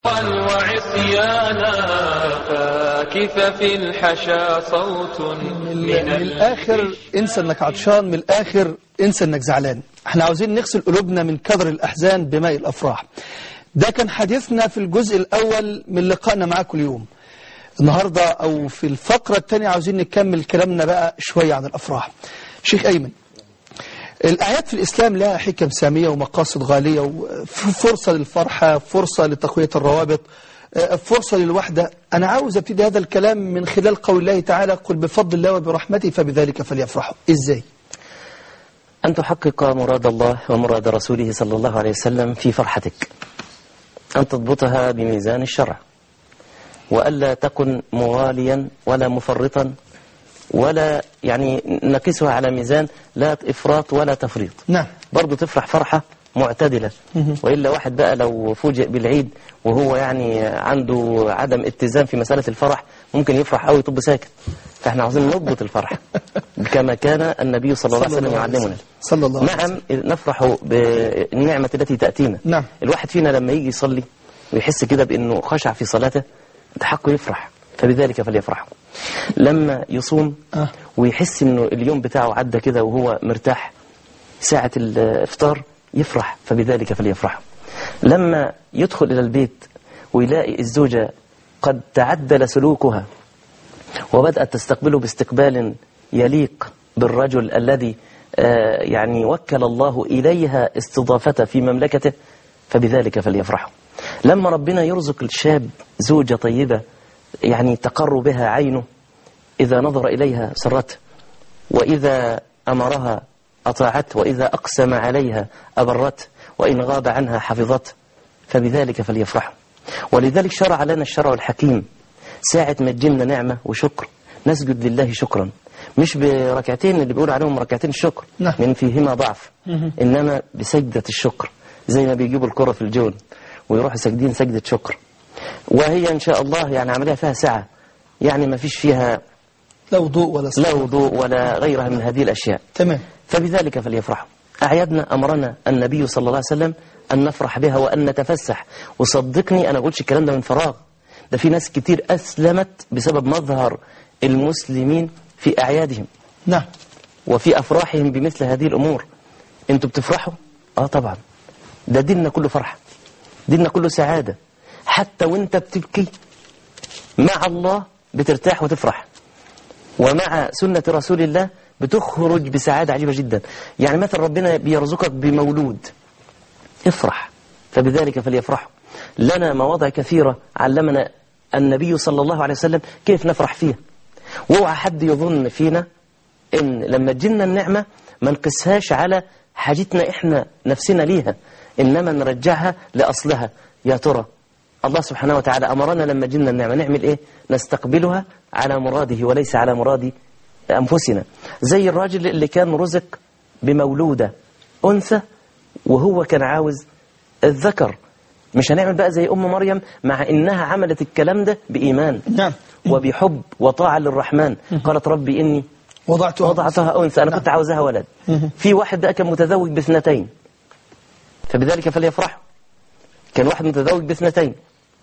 وعصيانا فاكث في الحشا صوت من, من الآخر انسى انك عطشان من الآخر انسى انك زعلان احنا عاوزين نغسل قلوبنا من كدر الأحزان بماء الأفراح ده كان حديثنا في الجزء الأول من لقائنا معاكم اليوم النهاردة أو في الفقرة الثانية عاوزين نكمل كلامنا بقى شوية عن الأفراح شيخ أيمن الأعياد في الإسلام لها حكم سامية ومقاصد غالية وفرصة للفرحة فرصة لتقوية الروابط فرصة للوحدة أنا عاوز أبتدي هذا الكلام من خلال قول الله تعالى قل بفضل الله وبرحمته فبذلك فليفرحوا إزاي؟ أن تحقق مراد الله ومراد رسوله صلى الله عليه وسلم في فرحتك أن تضبطها بميزان الشرع وألا تكن مواليا ولا مفرطا ولا يعني نقسها على ميزان لا إفراط ولا تفريط نعم برضو تفرح فرحة معتدلة وإلا واحد بقى لو فوجئ بالعيد وهو يعني عنده عدم اتزان في مسألة الفرح ممكن يفرح أو يطب ساكت فاحنا عاوزين نضبط الفرحة كما كان النبي صلى الله عليه وسلم يعلمنا صلى الله عليه نعم نفرح بالنعمة التي تأتينا نعم. الواحد فينا لما يجي يصلي ويحس كده بأنه خشع في صلاته ده حقه يفرح فبذلك فليفرحوا لما يصوم آه. ويحس انه اليوم بتاعه عدى كده وهو مرتاح ساعة الافطار يفرح فبذلك فليفرحوا لما يدخل إلى البيت ويلاقي الزوجة قد تعدل سلوكها وبدأت تستقبله باستقبال يليق بالرجل الذي آه، يعني وكل الله إليها استضافته في مملكته فبذلك فليفرحوا لما ربنا يرزق الشاب زوجة طيبة يعني تقر بها عينه إذا نظر إليها سرته وإذا أمرها أطاعته وإذا أقسم عليها أبرته وإن غاب عنها حفظته فبذلك فليفرحوا ولذلك شرع لنا الشرع الحكيم ساعة ما تجينا نعمة وشكر نسجد لله شكرا مش بركعتين اللي بيقول عليهم ركعتين الشكر نعم. لأن فيهما ضعف إنما بسجدة الشكر زي ما بيجيبوا الكرة في الجون ويروحوا ساجدين سجدة شكر وهي إن شاء الله يعني عملها فيها ساعة يعني ما فيش فيها لا وضوء ولا صلاة لا وضوء ولا غيرها من هذه الأشياء تمام فبذلك فليفرحوا أعيادنا أمرنا النبي صلى الله عليه وسلم أن نفرح بها وأن نتفسح وصدقني أنا قلتش الكلام ده من فراغ ده في ناس كتير أسلمت بسبب مظهر المسلمين في أعيادهم نعم وفي أفراحهم بمثل هذه الأمور أنتوا بتفرحوا؟ آه طبعا ده ديننا كله فرحة ديننا كله سعادة حتى وانت بتبكي مع الله بترتاح وتفرح ومع سنة رسول الله بتخرج بسعادة عجيبة جدا يعني مثلا ربنا بيرزقك بمولود افرح فبذلك فليفرحوا لنا مواضع كثيرة علمنا النبي صلى الله عليه وسلم كيف نفرح فيها واوعى حد يظن فينا ان لما تجينا النعمة ما نقسهاش على حاجتنا احنا نفسنا ليها انما نرجعها لاصلها يا ترى الله سبحانه وتعالى امرنا لما جينا النعمة نعمل ايه نستقبلها على مراده وليس على مراد انفسنا زي الراجل اللي كان رزق بمولودة انثى وهو كان عاوز الذكر مش هنعمل بقى زي ام مريم مع انها عملت الكلام ده بايمان نعم وبحب وطاعة للرحمن قالت ربي إني وضعتها وضعتها أنثى أنا كنت عاوزها ولد في واحد بقى كان متزوج باثنتين فبذلك فليفرحوا كان واحد متزوج باثنتين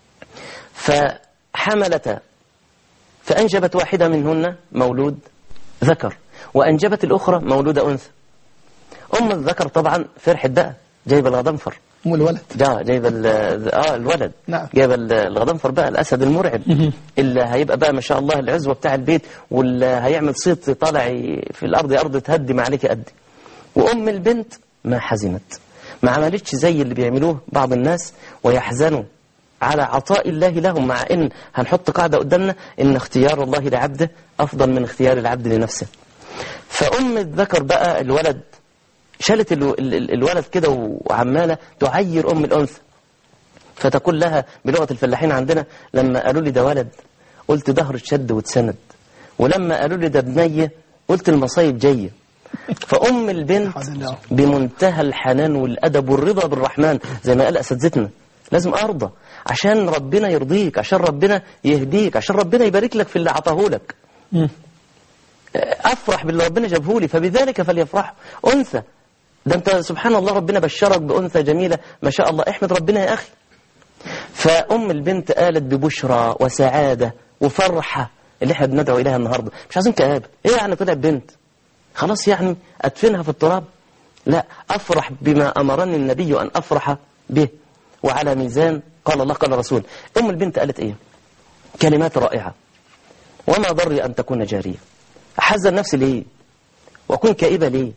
فحملتا فأنجبت واحدة منهن مولود ذكر وأنجبت الأخرى مولود أنثى أم الذكر طبعا فرحت بقى جايبة الغضنفر أم الولد ده جايب ال- اه الولد نعم. جايب ال- الغضنفر بقى الاسد المرعب اللي هيبقى بقى ما شاء الله العزوه بتاع البيت واللي هيعمل صيت طالع ي- في الارض ارض تهدي ما عليك قدي وام البنت ما حزنت ما عملتش زي اللي بيعملوه بعض الناس ويحزنوا على عطاء الله لهم مع ان هنحط قاعده قدامنا ان اختيار الله لعبده افضل من اختيار العبد لنفسه فام الذكر بقى الولد شالت الو- ال- ال- الولد كده وعمالة تعير أم الأنثى فتقول لها بلغة الفلاحين عندنا لما قالوا لي ده ولد قلت ظهر اتشد واتسند ولما قالوا لي ده بنية قلت المصايب جاية فأم البنت سبحان الله. بمنتهى الحنان والأدب والرضا بالرحمن زي ما قال أساتذتنا لازم أرضى عشان ربنا يرضيك عشان ربنا يهديك عشان ربنا يبارك لك في اللي عطاه لك مم. أفرح باللي ربنا جابه لي فبذلك فليفرح أنثى ده أنت سبحان الله ربنا بشرك بأنثى جميلة ما شاء الله احمد ربنا يا أخي فأم البنت قالت ببشرى وسعادة وفرحة اللي احنا بندعو إليها النهاردة مش عايزين كآبة ايه يعني طلع بنت خلاص يعني أدفنها في التراب لا أفرح بما أمرني النبي أن أفرح به وعلى ميزان قال الله قال رسول أم البنت قالت إيه كلمات رائعة وما ضري أن تكون جارية أحزن نفسي ليه وأكون كئيبة ليه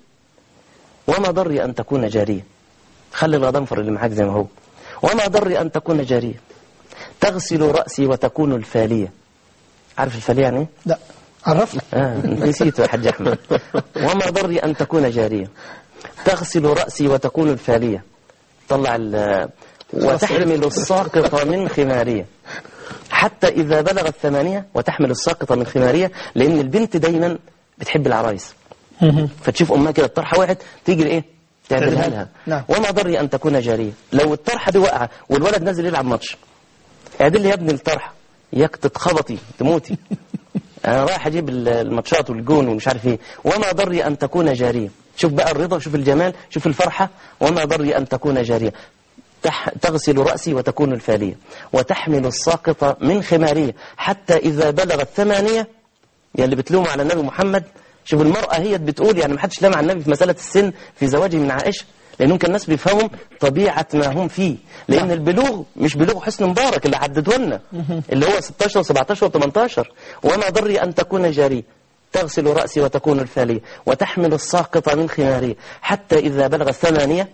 وما ضري أن تكون جارية خلي الغضنفر اللي معاك زي ما هو وما ضري أن تكون جارية تغسل رأسي وتكون الفالية عارف الفالية يعني إيه؟ لا عرفنا آه نسيته يا حاج أحمد وما ضري أن تكون جارية تغسل رأسي وتكون الفالية طلع ال وتحمل الساقط من خمارية حتى إذا بلغ الثمانية وتحمل الساقط من خمارية لأن البنت دايما بتحب العرايس فتشوف أمها كده الطرحة وقعت تيجي إيه تعدلها لها نعم. وما ضري أن تكون جارية لو الطرحة دي وقعة والولد نازل يلعب ماتش اعدل لي يا ابني الطرحة ياك تتخبطي تموتي انا رايح اجيب ال- الماتشات والجون ومش عارف ايه وما ضري ان تكون جاريه شوف بقى الرضا شوف الجمال شوف الفرحه وما ضري ان تكون جاريه تح تغسل راسي وتكون الفاليه وتحمل الساقط من خماريه حتى اذا بلغت ثمانيه يا اللي بتلوموا على النبي محمد شوف المرأة هي بتقول يعني ما حدش لام على النبي في مسألة السن في زواجه من عائشة لأنهم كان الناس بيفهموا طبيعة ما هم فيه لأن البلوغ مش بلوغ حسن مبارك اللي عددوا لنا اللي هو 16 و17 و18 وما ضري أن تكون جارية تغسل رأسي وتكون الفالية وتحمل الساقط من خمارية حتى إذا بلغ الثمانية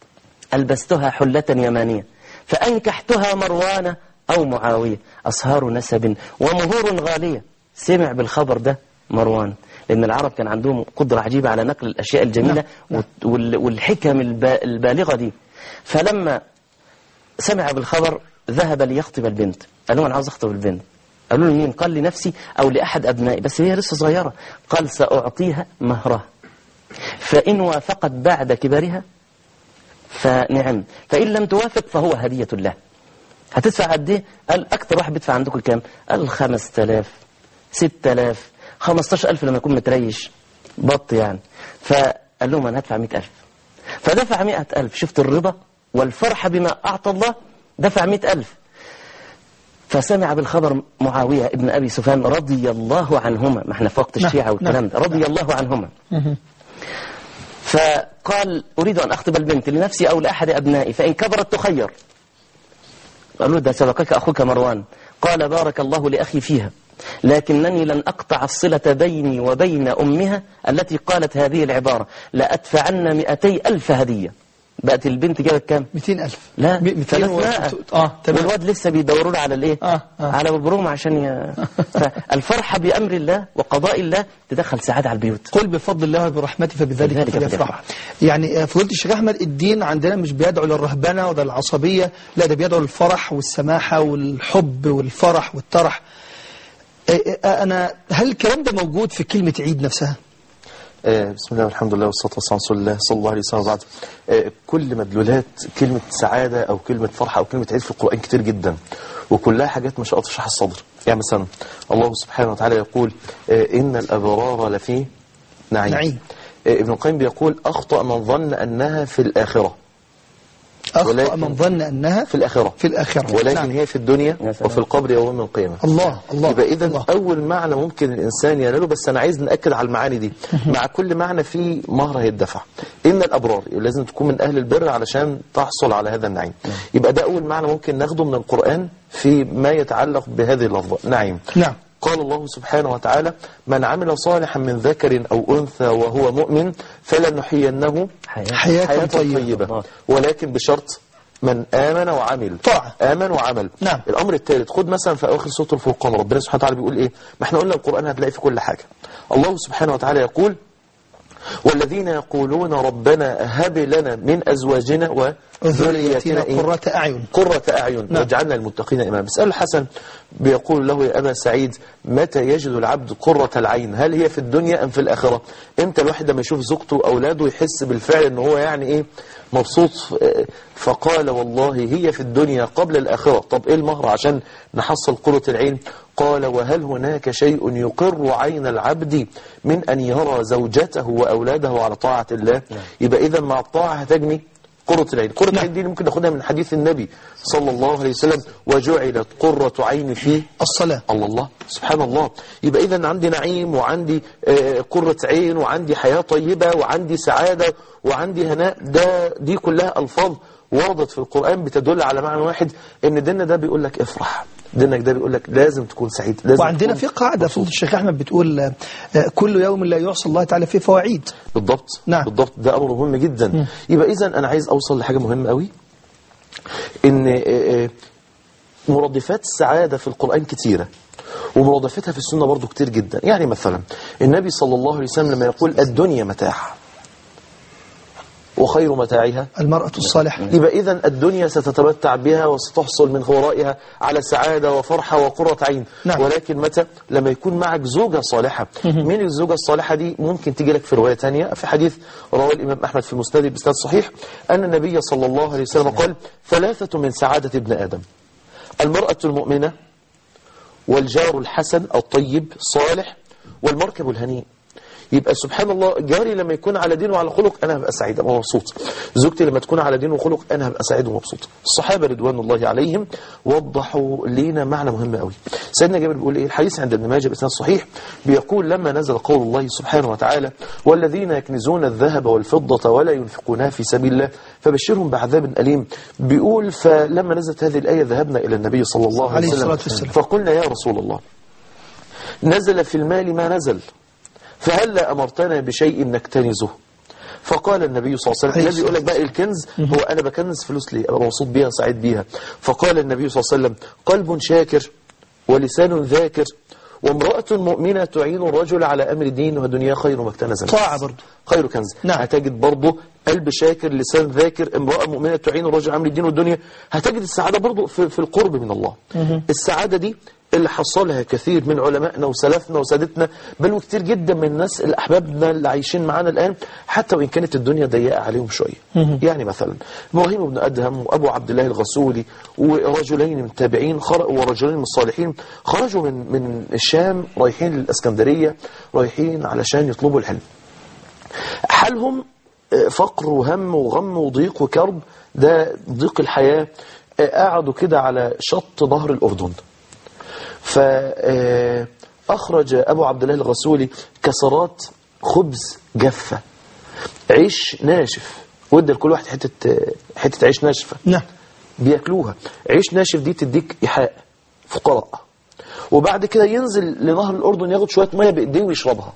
ألبستها حلة يمانية فأنكحتها مروان أو معاوية أصهار نسب ومهور غالية سمع بالخبر ده مروان لأن العرب كان عندهم قدرة عجيبة على نقل الأشياء الجميلة وال- والحكم الب- البالغة دي فلما سمع بالخبر ذهب ليخطب البنت قال لهم أنا عاوز أخطب البنت قالوا له مين قال لنفسي أو لأحد أبنائي بس هي لسه صغيرة قال سأعطيها مهرها فإن وافقت بعد كبرها فنعم فإن لم توافق فهو هدية له هتدفع قد ايه؟ قال أكتر واحد بيدفع عندكم كام؟ قال 5000 6000 15000 لما يكون متريش بط يعني فقال لهم أنا هدفع 100000 فدفع 100000 شفت الرضا والفرحة بما أعطى الله دفع 100000 فسمع بالخبر معاوية ابن أبي سفيان رضي الله عنهما ما احنا في وقت الشيعة نعم. والكلام ده رضي الله عنهما فقال أريد أن أخطب البنت لنفسي أو لأحد أبنائي فإن كبرت تخير قالوا ده سبقك أخوك مروان قال بارك الله لأخي فيها لكنني لن أقطع الصلة بيني وبين أمها التي قالت هذه العبارة لأدفعن مئتي ألف هدية بقت البنت جابت كام 200000 لا م- 200 ثلاثمائة اه تمام والواد لسه بيدوروا له على الايه آه، آه. على البروم عشان ي... فالفرحة بأمر الله وقضاء الله تدخل سعادة على البيوت قل بفضل الله وبرحمته فبذلك بذلك فليفرحوا فليفرحوا. يعني آه، فضيلة الشيخ أحمد الدين عندنا مش بيدعو للرهبنة ولا العصبية لا ده بيدعو للفرح والسماحة والحب والفرح والترح آه، آه، أنا هل الكلام ده موجود في كلمة عيد نفسها؟ آه، بسم الله والحمد لله والصلاة والسلام على رسول الله صلى الله عليه وسلم وبعد آه، كل مدلولات كلمة سعادة أو كلمة فرحة أو كلمة عيد في القرآن كتير جدا وكلها حاجات مش تشرح الصدر يعني مثلا الله سبحانه وتعالى يقول آه، إن الأبرار لفي نعيم, نعيم. آه، ابن القيم بيقول أخطأ من ظن أنها في الآخرة أخطأ ولكن- من ظن أنها في الآخرة في الآخرة ولكن نعم. هي في الدنيا يا سلام. وفي القبر يوم القيامة الله الله يبقى إذا الله. أول معنى ممكن الإنسان يناله بس أنا عايز نأكد على المعاني دي مع كل معنى في مهر هيدفع إن الأبرار لازم تكون من أهل البر علشان تحصل على هذا النعيم يبقى ده أول معنى ممكن ناخده من القرآن في ما يتعلق بهذه اللفظة نعيم نعم قال الله سبحانه وتعالى من عمل صالحا من ذكر أو أنثى وهو مؤمن فلنحيينه حياة حياة حياة طيبة طيبة ولكن بشرط من آمن وعمل طاعة. آمن وعمل نعم. الأمر الثالث خد مثلا في أواخر سورة الفرقان ربنا سبحانه وتعالى بيقول إيه ما احنا قلنا القرآن هتلاقي في كل حاجة الله سبحانه وتعالى يقول والذين يقولون ربنا هب لنا من أزواجنا وذريتنا وذريتنا إيه؟ قرة أعين قرة أعين نعم. واجعلنا المتقين إماما بسأل الحسن بيقول له يا أبا سعيد متى يجد العبد قرة العين هل هي في الدنيا أم في الآخرة امتى الواحد لما يشوف زوجته وأولاده يحس بالفعل ان هو يعني إيه مبسوط آه، فقال والله هي في الدنيا قبل الآخرة طب إيه المهر عشان نحصل قرة العين قال وهل هناك شيء يقر عين العبد من أن يرى زوجته وأولاده على طاعة الله يبقى إذا مع الطاعة هتجني قرة العين قرة العين دي ممكن ناخدها من حديث النبي صلى الله عليه وسلم وجعلت قرة عيني في الصلاة الله الله سبحان الله يبقى إذا عندي نعيم وعندي آه، قرة عين وعندي حياة طيبة وعندي سعادة وعندي هناء ده دي كلها ألفاظ وردت في القرآن بتدل على معنى واحد إن ديننا ده بيقول لك افرح دينك ده بيقول لك لازم تكون سعيد لازم وعندنا تكون في قاعدة فضل الشيخ أحمد بتقول آه، آه، كل يوم لا يعصى الله تعالى فيه فواعيد بالضبط نعم. بالضبط ده امر مهم جدا يبقى اذا انا عايز اوصل لحاجه مهمه قوي ان آه، آه، مرادفات السعاده في القران كتيره ومرادفتها في السنه برضو كتير جدا يعني مثلا النبي صلى الله عليه وسلم لما يقول الدنيا متاع وخير متاعها المرأة الصالحة يبقى إذا الدنيا ستتمتع بها وستحصل من ورائها على سعادة وفرحة وقرة عين نعم. ولكن متى لما يكون معك زوجة صالحة مين الزوجة الصالحة دي ممكن تيجي لك في رواية تانية في حديث رواه الإمام أحمد في المسند بإسناد صحيح أن النبي صلى الله عليه وسلم قال ثلاثة من سعادة ابن آدم المرأة المؤمنة والجار الحسن الطيب الصالح والمركب الهنيء يبقى سبحان الله جاري لما يكون على دين وعلى خلق انا هبقى سعيد ابقى مبسوط زوجتي لما تكون على دين وخلق انا هبقى سعيد ومبسوط الصحابه رضوان الله عليهم وضحوا لينا معنى مهم قوي سيدنا جابر بيقول ايه الحديث عند ابن ماجه باسناد صحيح بيقول لما نزل قول الله سبحانه وتعالى والذين يكنزون الذهب والفضه ولا ينفقونها في سبيل الله فبشرهم بعذاب اليم بيقول فلما نزلت هذه الايه ذهبنا الى النبي صلى الله عليه عليه وسلم الصلاة والسلام. فقلنا يا رسول الله نزل في المال ما نزل فهل أمرتنا بشيء نكتنزه فقال النبي صلى الله عليه وسلم عليه الذي يقول لك بقى الكنز هو أنا بكنز فلوس ليه أبقى مبسوط بيها سعيد بيها فقال النبي صلى الله عليه وسلم قلب شاكر ولسان ذاكر وامرأة مؤمنة تعين الرجل على أمر دين ودنيا خير ما اكتنز منه. طاعة برضو خير كنز نعم. هتجد برضه قلب شاكر لسان ذاكر امرأة مؤمنة تعين الرجل على أمر الدين والدنيا هتجد السعادة برضه في, في القرب من الله السعادة دي اللي حصلها كثير من علمائنا وسلفنا وسادتنا بل وكتير جدا من الناس اللي احبابنا اللي عايشين معانا الان حتى وان كانت الدنيا ضيقه عليهم شويه يعني مثلا ابراهيم بن ادهم وابو عبد الله الغسولي ورجلين من التابعين خر- ورجلين من الصالحين خرجوا من من الشام رايحين للاسكندريه رايحين علشان يطلبوا العلم حالهم آه، فقر وهم وغم وضيق وكرب ده ضيق الحياة آه، قعدوا كده على شط نهر الأردن فأخرج أبو عبد الله الغسولي كسرات خبز جافة عيش ناشف وادى لكل واحد حتة آه، حتة عيش ناشفة نعم بياكلوها عيش ناشف دي تديك إيحاء فقراء وبعد كده ينزل لنهر الأردن ياخد شوية مية بإيديه ويشربها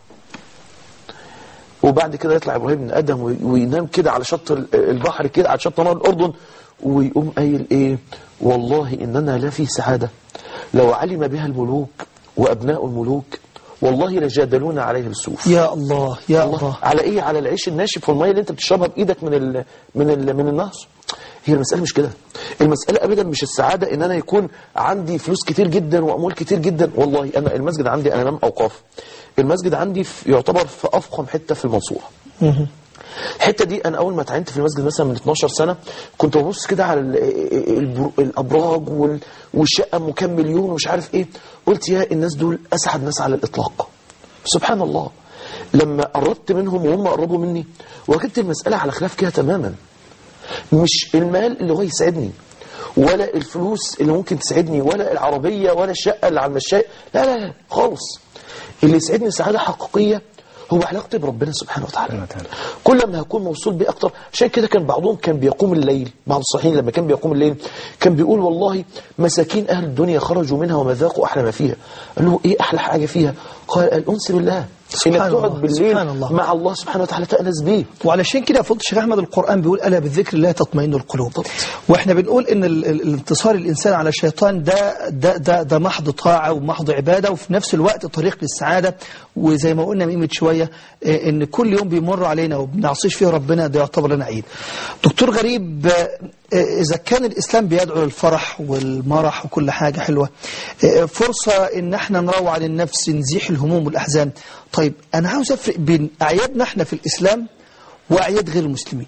وبعد كده يطلع ابراهيم بن ادم وي- وينام كده على شط ال- البحر كده على شط نهر الاردن ويقوم قايل ايه والله اننا لا في سعاده لو علم بها الملوك وابناء الملوك والله لجادلونا عليها بالسيوف يا الله يا الله الله على ايه على العيش الناشف والميه اللي انت بتشربها بايدك من ال من ال من النهر هي المسألة مش كده المسألة أبدا مش السعادة إن أنا يكون عندي فلوس كتير جدا وأموال كتير جدا والله أنا المسجد عندي أنا إمام أوقاف المسجد عندي في يعتبر في أفخم حتة في المنصورة الحته دي انا اول ما اتعينت في المسجد مثلا من 12 سنه كنت ببص كده على ال- البر- الابراج وال- والشقه ام كام مليون ومش عارف ايه قلت يا الناس دول اسعد ناس على الاطلاق سبحان الله لما قربت منهم وهم قربوا مني وجدت المساله على خلاف كده تماما مش المال اللي هو يسعدني ولا الفلوس اللي ممكن تسعدني ولا العربية ولا الشقة اللي على المشاية لا لا لا خالص اللي يسعدني سعادة حقيقية هو علاقتي بربنا سبحانه وتعالى كل ما هكون موصول بيه أكتر عشان كده كان بعضهم كان بيقوم الليل بعض الصحيحين لما كان بيقوم الليل كان بيقول والله مساكين أهل الدنيا خرجوا منها وما ذاقوا أحلى ما فيها قال له إيه أحلى حاجة فيها قال الأنس بالله سبحان إنك تقعد الله، بالليل سبحان الله. مع الله سبحانه وتعالى تأنس بيه وعلشان كده فضل الشيخ احمد القران بيقول الا بالذكر الله تطمئن القلوب واحنا بنقول ان ال- ال- الانتصار الانسان على الشيطان ده ده ده, ده محض طاعه ومحض عباده وفي نفس الوقت طريق للسعاده وزي ما قلنا من قيمه شويه آه، ان كل يوم بيمر علينا وبنعصيش فيه ربنا ده يعتبر لنا عيد. دكتور غريب آه، آه، اذا كان الاسلام بيدعو للفرح والمرح وكل حاجه حلوه آه، فرصه ان احنا نروع عن النفس نزيح الهموم والاحزان. طيب انا عاوز افرق بين اعيادنا احنا في الاسلام واعياد غير المسلمين.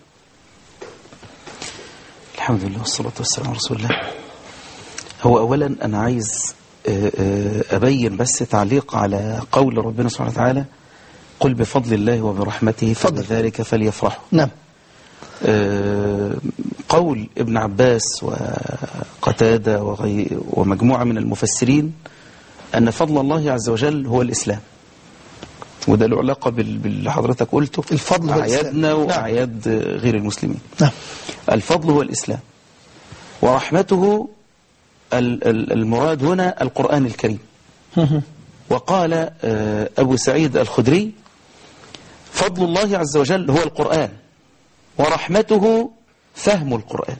الحمد لله والصلاة والسلام على رسول الله هو أولا أنا عايز آه، آه، أبين بس تعليق على قول ربنا سبحانه وتعالى قل بفضل الله وبرحمته فضل. فبذلك فليفرحوا نعم آه، قول ابن عباس وقتادة وغي ومجموعة من المفسرين أن فضل الله عز وجل هو الإسلام وده له علاقة بال- باللي حضرتك قلته الفضل هو الإسلام. أعيادنا نعم. وأعياد غير المسلمين نعم الفضل هو الإسلام ورحمته ال- ال- المراد هنا القرآن الكريم وقال آه، أبو سعيد الخدري فضل الله عز وجل هو القرآن ورحمته فهم القرآن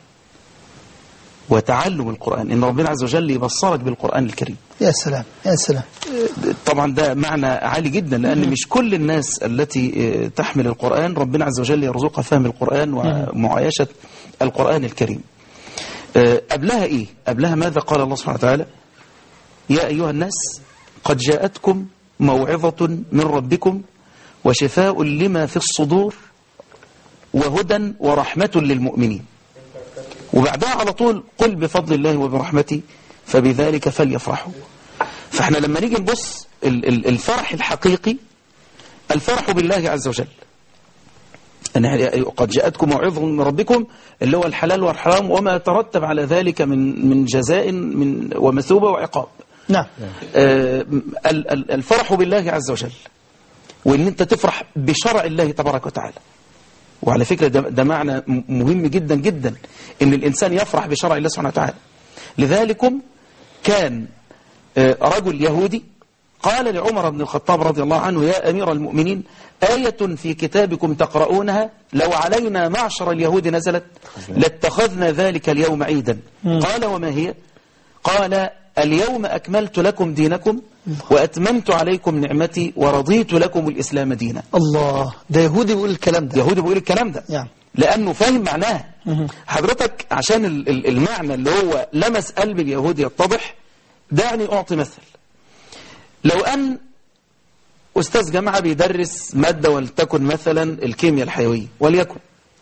وتعلم القرآن إن ربنا عز وجل يبصرك بالقرآن الكريم يا سلام يا سلام طبعا ده معنى عالي جدا لأن مش كل الناس التي آه، تحمل القرآن ربنا عز وجل يرزقها فهم القرآن ومعايشة القرآن الكريم آه، قبلها إيه؟ قبلها ماذا قال الله سبحانه وتعالى يا أيها الناس قد جاءتكم موعظة من ربكم وشفاء لما في الصدور وهدى ورحمة للمؤمنين وبعدها على طول قل بفضل الله وبرحمته فبذلك فليفرحوا فاحنا لما نيجي نبص ال- ال- الفرح الحقيقي الفرح بالله عز وجل أن قد جاءتكم موعظة من ربكم اللي هو الحلال والحرام وما ترتب على ذلك من من جزاء من ومثوبة وعقاب نعم آه، ال- ال- الفرح بالله عز وجل وان انت تفرح بشرع الله تبارك وتعالى وعلى فكرة ده, ده معنى م- مهم جدا جدا ان الانسان يفرح بشرع الله سبحانه وتعالى لذلكم كان آه، رجل يهودي قال لعمر بن الخطاب رضي الله عنه يا أمير المؤمنين آية في كتابكم تقرؤونها لو علينا معشر اليهود نزلت لاتخذنا ذلك اليوم عيدا قال وما هي قال اليوم أكملت لكم دينكم وأتممت عليكم نعمتي ورضيت لكم الإسلام دينا الله ده يهودي بيقول الكلام ده يهودي بيقول الكلام ده نعم. لأنه فاهم معناها حضرتك عشان ال- ال- المعنى اللي هو لمس قلب اليهودي يتضح دعني أعطي مثل لو أن أستاذ جامعة بيدرس مادة ولتكن مثلا الكيمياء الحيوية وليكن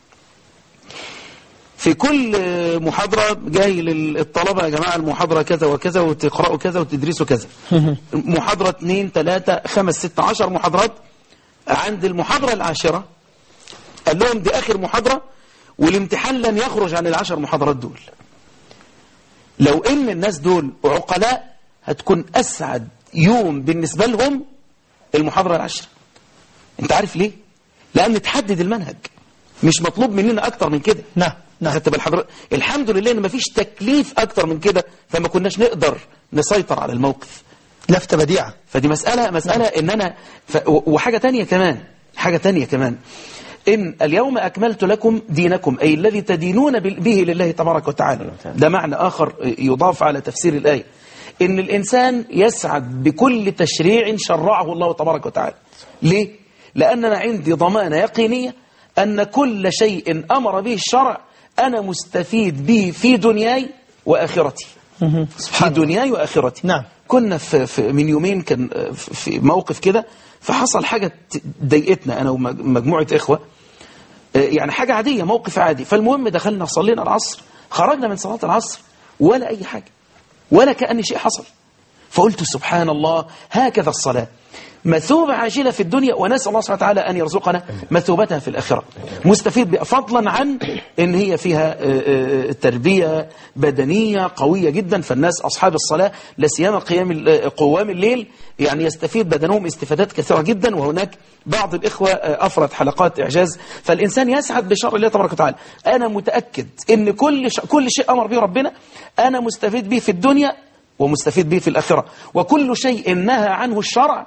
في كل محاضرة جاي للطلبة يا جماعة المحاضرة كذا وكذا وتقرأوا كذا وتدرسوا كذا محاضرة اثنين ثلاثة خمس ست عشر محاضرات عند المحاضرة العاشرة قال لهم دي آخر محاضرة والامتحان لن يخرج عن العشر محاضرات دول لو ان الناس دول عقلاء هتكون أسعد يوم بالنسبة لهم المحاضرة العشرة انت عارف ليه لأن تحدد المنهج مش مطلوب مننا أكتر من كده نعم نعم خدت بال حضرتك الحمد لله ان مفيش تكليف اكتر من كده فما كناش نقدر نسيطر على الموقف لفتة بديعة فدي مسألة مسألة ان انا ف... و- وحاجة تانية كمان حاجة تانية كمان إن اليوم أكملت لكم دينكم أي الذي تدينون بال- به لله تبارك وتعالى ده معنى آخر يضاف على تفسير الآية إن الإنسان يسعد بكل تشريع شرعه الله تبارك وتعالى ليه؟ لأننا عندي ضمانة يقينية أن كل شيء أمر به الشرع أنا مستفيد به في دنياي وآخرتي في دنياي وآخرتي نعم. كنا في, في من يومين كان آه، في في موقف كده فحصل حاجة ت- ضايقتنا أنا ومجموعة إخوة آه، يعني حاجة عادية موقف عادي فالمهم دخلنا صلينا العصر خرجنا من صلاة العصر ولا أي حاجة ولا كأن شيء حصل فقلت سبحان الله هكذا الصلاة مثوبة عاجلة في الدنيا ونسأل الله سبحانه وتعالى أن يرزقنا مثوبتها في الآخرة مستفيد بها فضلا عن أن هي فيها آه، آه، تربية بدنية قوية جدا فالناس أصحاب الصلاة لا سيما قيام ال- آه، قوام الليل يعني يستفيد بدنهم استفادات كثيرة جدا وهناك بعض الإخوة آه، أفرد حلقات إعجاز فالإنسان يسعد بشرع الله تبارك وتعالى أنا متأكد أن كل ش... كل شيء أمر به ربنا أنا مستفيد به في الدنيا ومستفيد به في الآخرة وكل شيء نهى عنه الشرع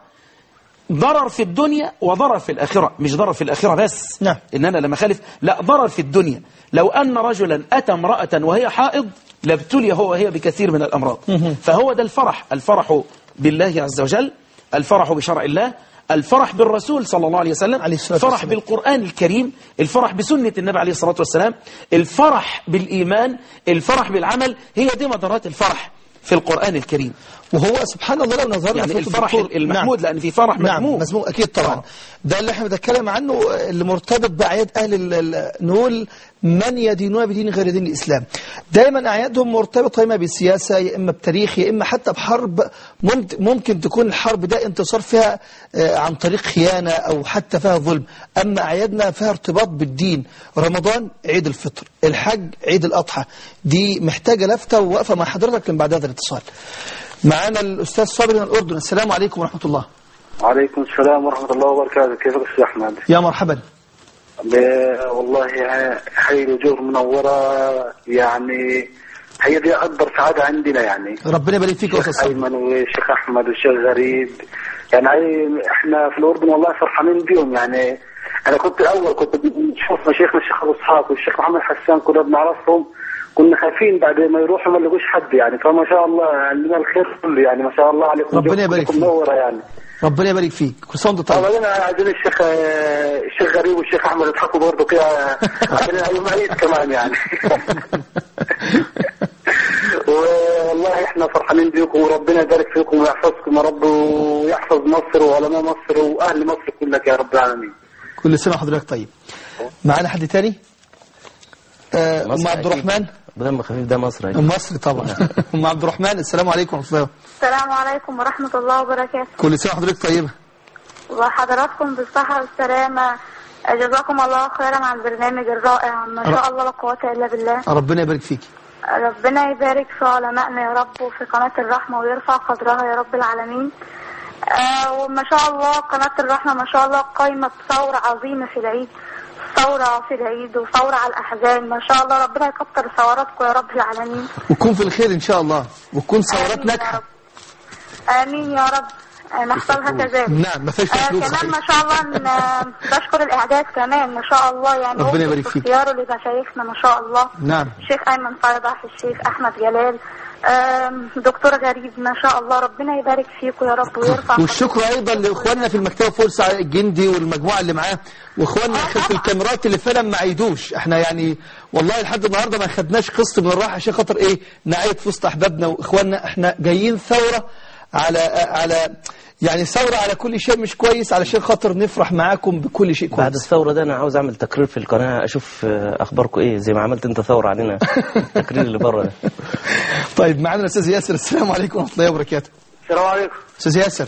ضرر في الدنيا وضرر في الآخرة مش ضرر في الآخرة بس نعم. إن أنا لما خالف لا ضرر في الدنيا لو أن رجلا أتى امرأة وهي حائض لابتلي هو وهي بكثير من الأمراض فهو ده الفرح الفرح بالله عز وجل الفرح بشرع الله الفرح بالرسول صلى الله عليه وسلم عليه الصلاة الفرح والسلام. بالقرآن الكريم الفرح بسنة النبي عليه الصلاة والسلام الفرح بالإيمان الفرح بالعمل هي دي مدارات الفرح في القرآن الكريم وهو سبحان الله لو نظرنا يعني في الفرح الدكتور- المحمود لأن في فرح نعم مذموم مذموم أكيد طبعا آه. ده اللي احنا بنتكلم عنه اللي مرتبط بأعياد أهل ال- ال- نقول من يدينون بدين غير دين الإسلام دايما أعيادهم مرتبطة إما بالسياسة يا إما بتاريخ يا إما حتى بحرب ممت- ممكن تكون الحرب ده انتصار فيها آه، عن طريق خيانة أو حتى فيها ظلم أما أعيادنا فيها ارتباط بالدين رمضان عيد الفطر الحج عيد الأضحى دي محتاجة لفتة ووقفة مع حضرتك من بعد هذا الاتصال معانا الأستاذ صابر من الأردن السلام عليكم ورحمة الله وعليكم السلام ورحمة الله وبركاته كيفك أستاذ أحمد؟ يا مرحبا ب- والله حي الوجوه منورة يعني هي دي أكبر سعادة عندنا يعني ربنا يبارك فيك يا أستاذ الشيخ صابر أيمن والشيخ أحمد والشيخ غريب يعني هي- إحنا في الأردن والله فرحانين بيهم يعني أنا كنت الأول كنت بشوف مشايخنا الشيخ أبو إسحاق والشيخ محمد حسان كنا بنعرفهم كنا خايفين بعد ما يروحوا ما نلاقوش حد يعني فما شاء الله عندنا الخير كله يعني ما شاء الله عليكم ربنا يبارك وجوهكم فيك. منورة يعني ربنا يبارك فيك كل سنة وانت طيب وبعدين عايزين الشيخ الشيخ غريب والشيخ احمد يضحكوا برضه كده عشان يوم عيد كمان يعني والله احنا فرحانين بيكم وربنا يبارك فيكم ويحفظكم يا رب ويحفظ مصر وعلماء مصر واهل مصر كلك يا رب العالمين كل سنة وحضرتك طيب معانا حد تاني آه، أم مصر عبد أكيد. الرحمن دم خفيف ده مصر أكيد. مصري طبعا أم عبد الرحمن السلام عليكم ورحمة الله السلام عليكم ورحمة الله وبركاته كل سنة وحضرتك طيبة وحضراتكم بالصحة والسلامة جزاكم الله خيرا على البرنامج الرائع ما شاء الله لا قوة إلا بالله ربنا يبارك فيك ربنا يبارك في علمائنا يا رب وفي قناة الرحمة ويرفع قدرها يا رب العالمين آه وما شاء الله قناة الرحمة ما شاء الله قايمة بثورة عظيمة في العيد ثورة في العيد وثورة على الأحزان ما شاء الله ربنا يكتر ثوراتكم يا رب العالمين وتكون في الخير إن شاء الله وتكون ثورات آمين يا ناجحة رب. آمين يا رب آه، نحصلها كذلك نعم ما فيش فيها آه فلوس كمان ما شاء الله إن، آه، بشكر الاعداد كمان ما شاء الله يعني ربنا هم يبارك في فيك. اختياره لمشايخنا ما شاء الله نعم الشيخ ايمن صيدح الشيخ احمد جلال آم، دكتور غريب ما شاء الله ربنا يبارك فيكم يا رب ويرفع والشكر أيضا لإخواننا في المكتبة فرصة الجندي والمجموعة اللي معاه وإخواننا خلف الكاميرات اللي فعلا ما عيدوش احنا يعني والله لحد النهاردة ما خدناش قسط من الراحة عشان خاطر إيه نعيد في وسط أحبابنا وإخواننا احنا جايين ثورة على على يعني ثورة على كل شيء مش كويس علشان خاطر نفرح معاكم بكل شيء بعد كويس الثورة ده أنا عاوز أعمل تقرير في القناة أشوف آه، أخباركم إيه زي ما عملت أنت ثورة علينا التقرير اللي بره ده طيب معانا الأستاذ ياسر السلام عليكم ورحمة الله وبركاته السلام عليكم أستاذ ياسر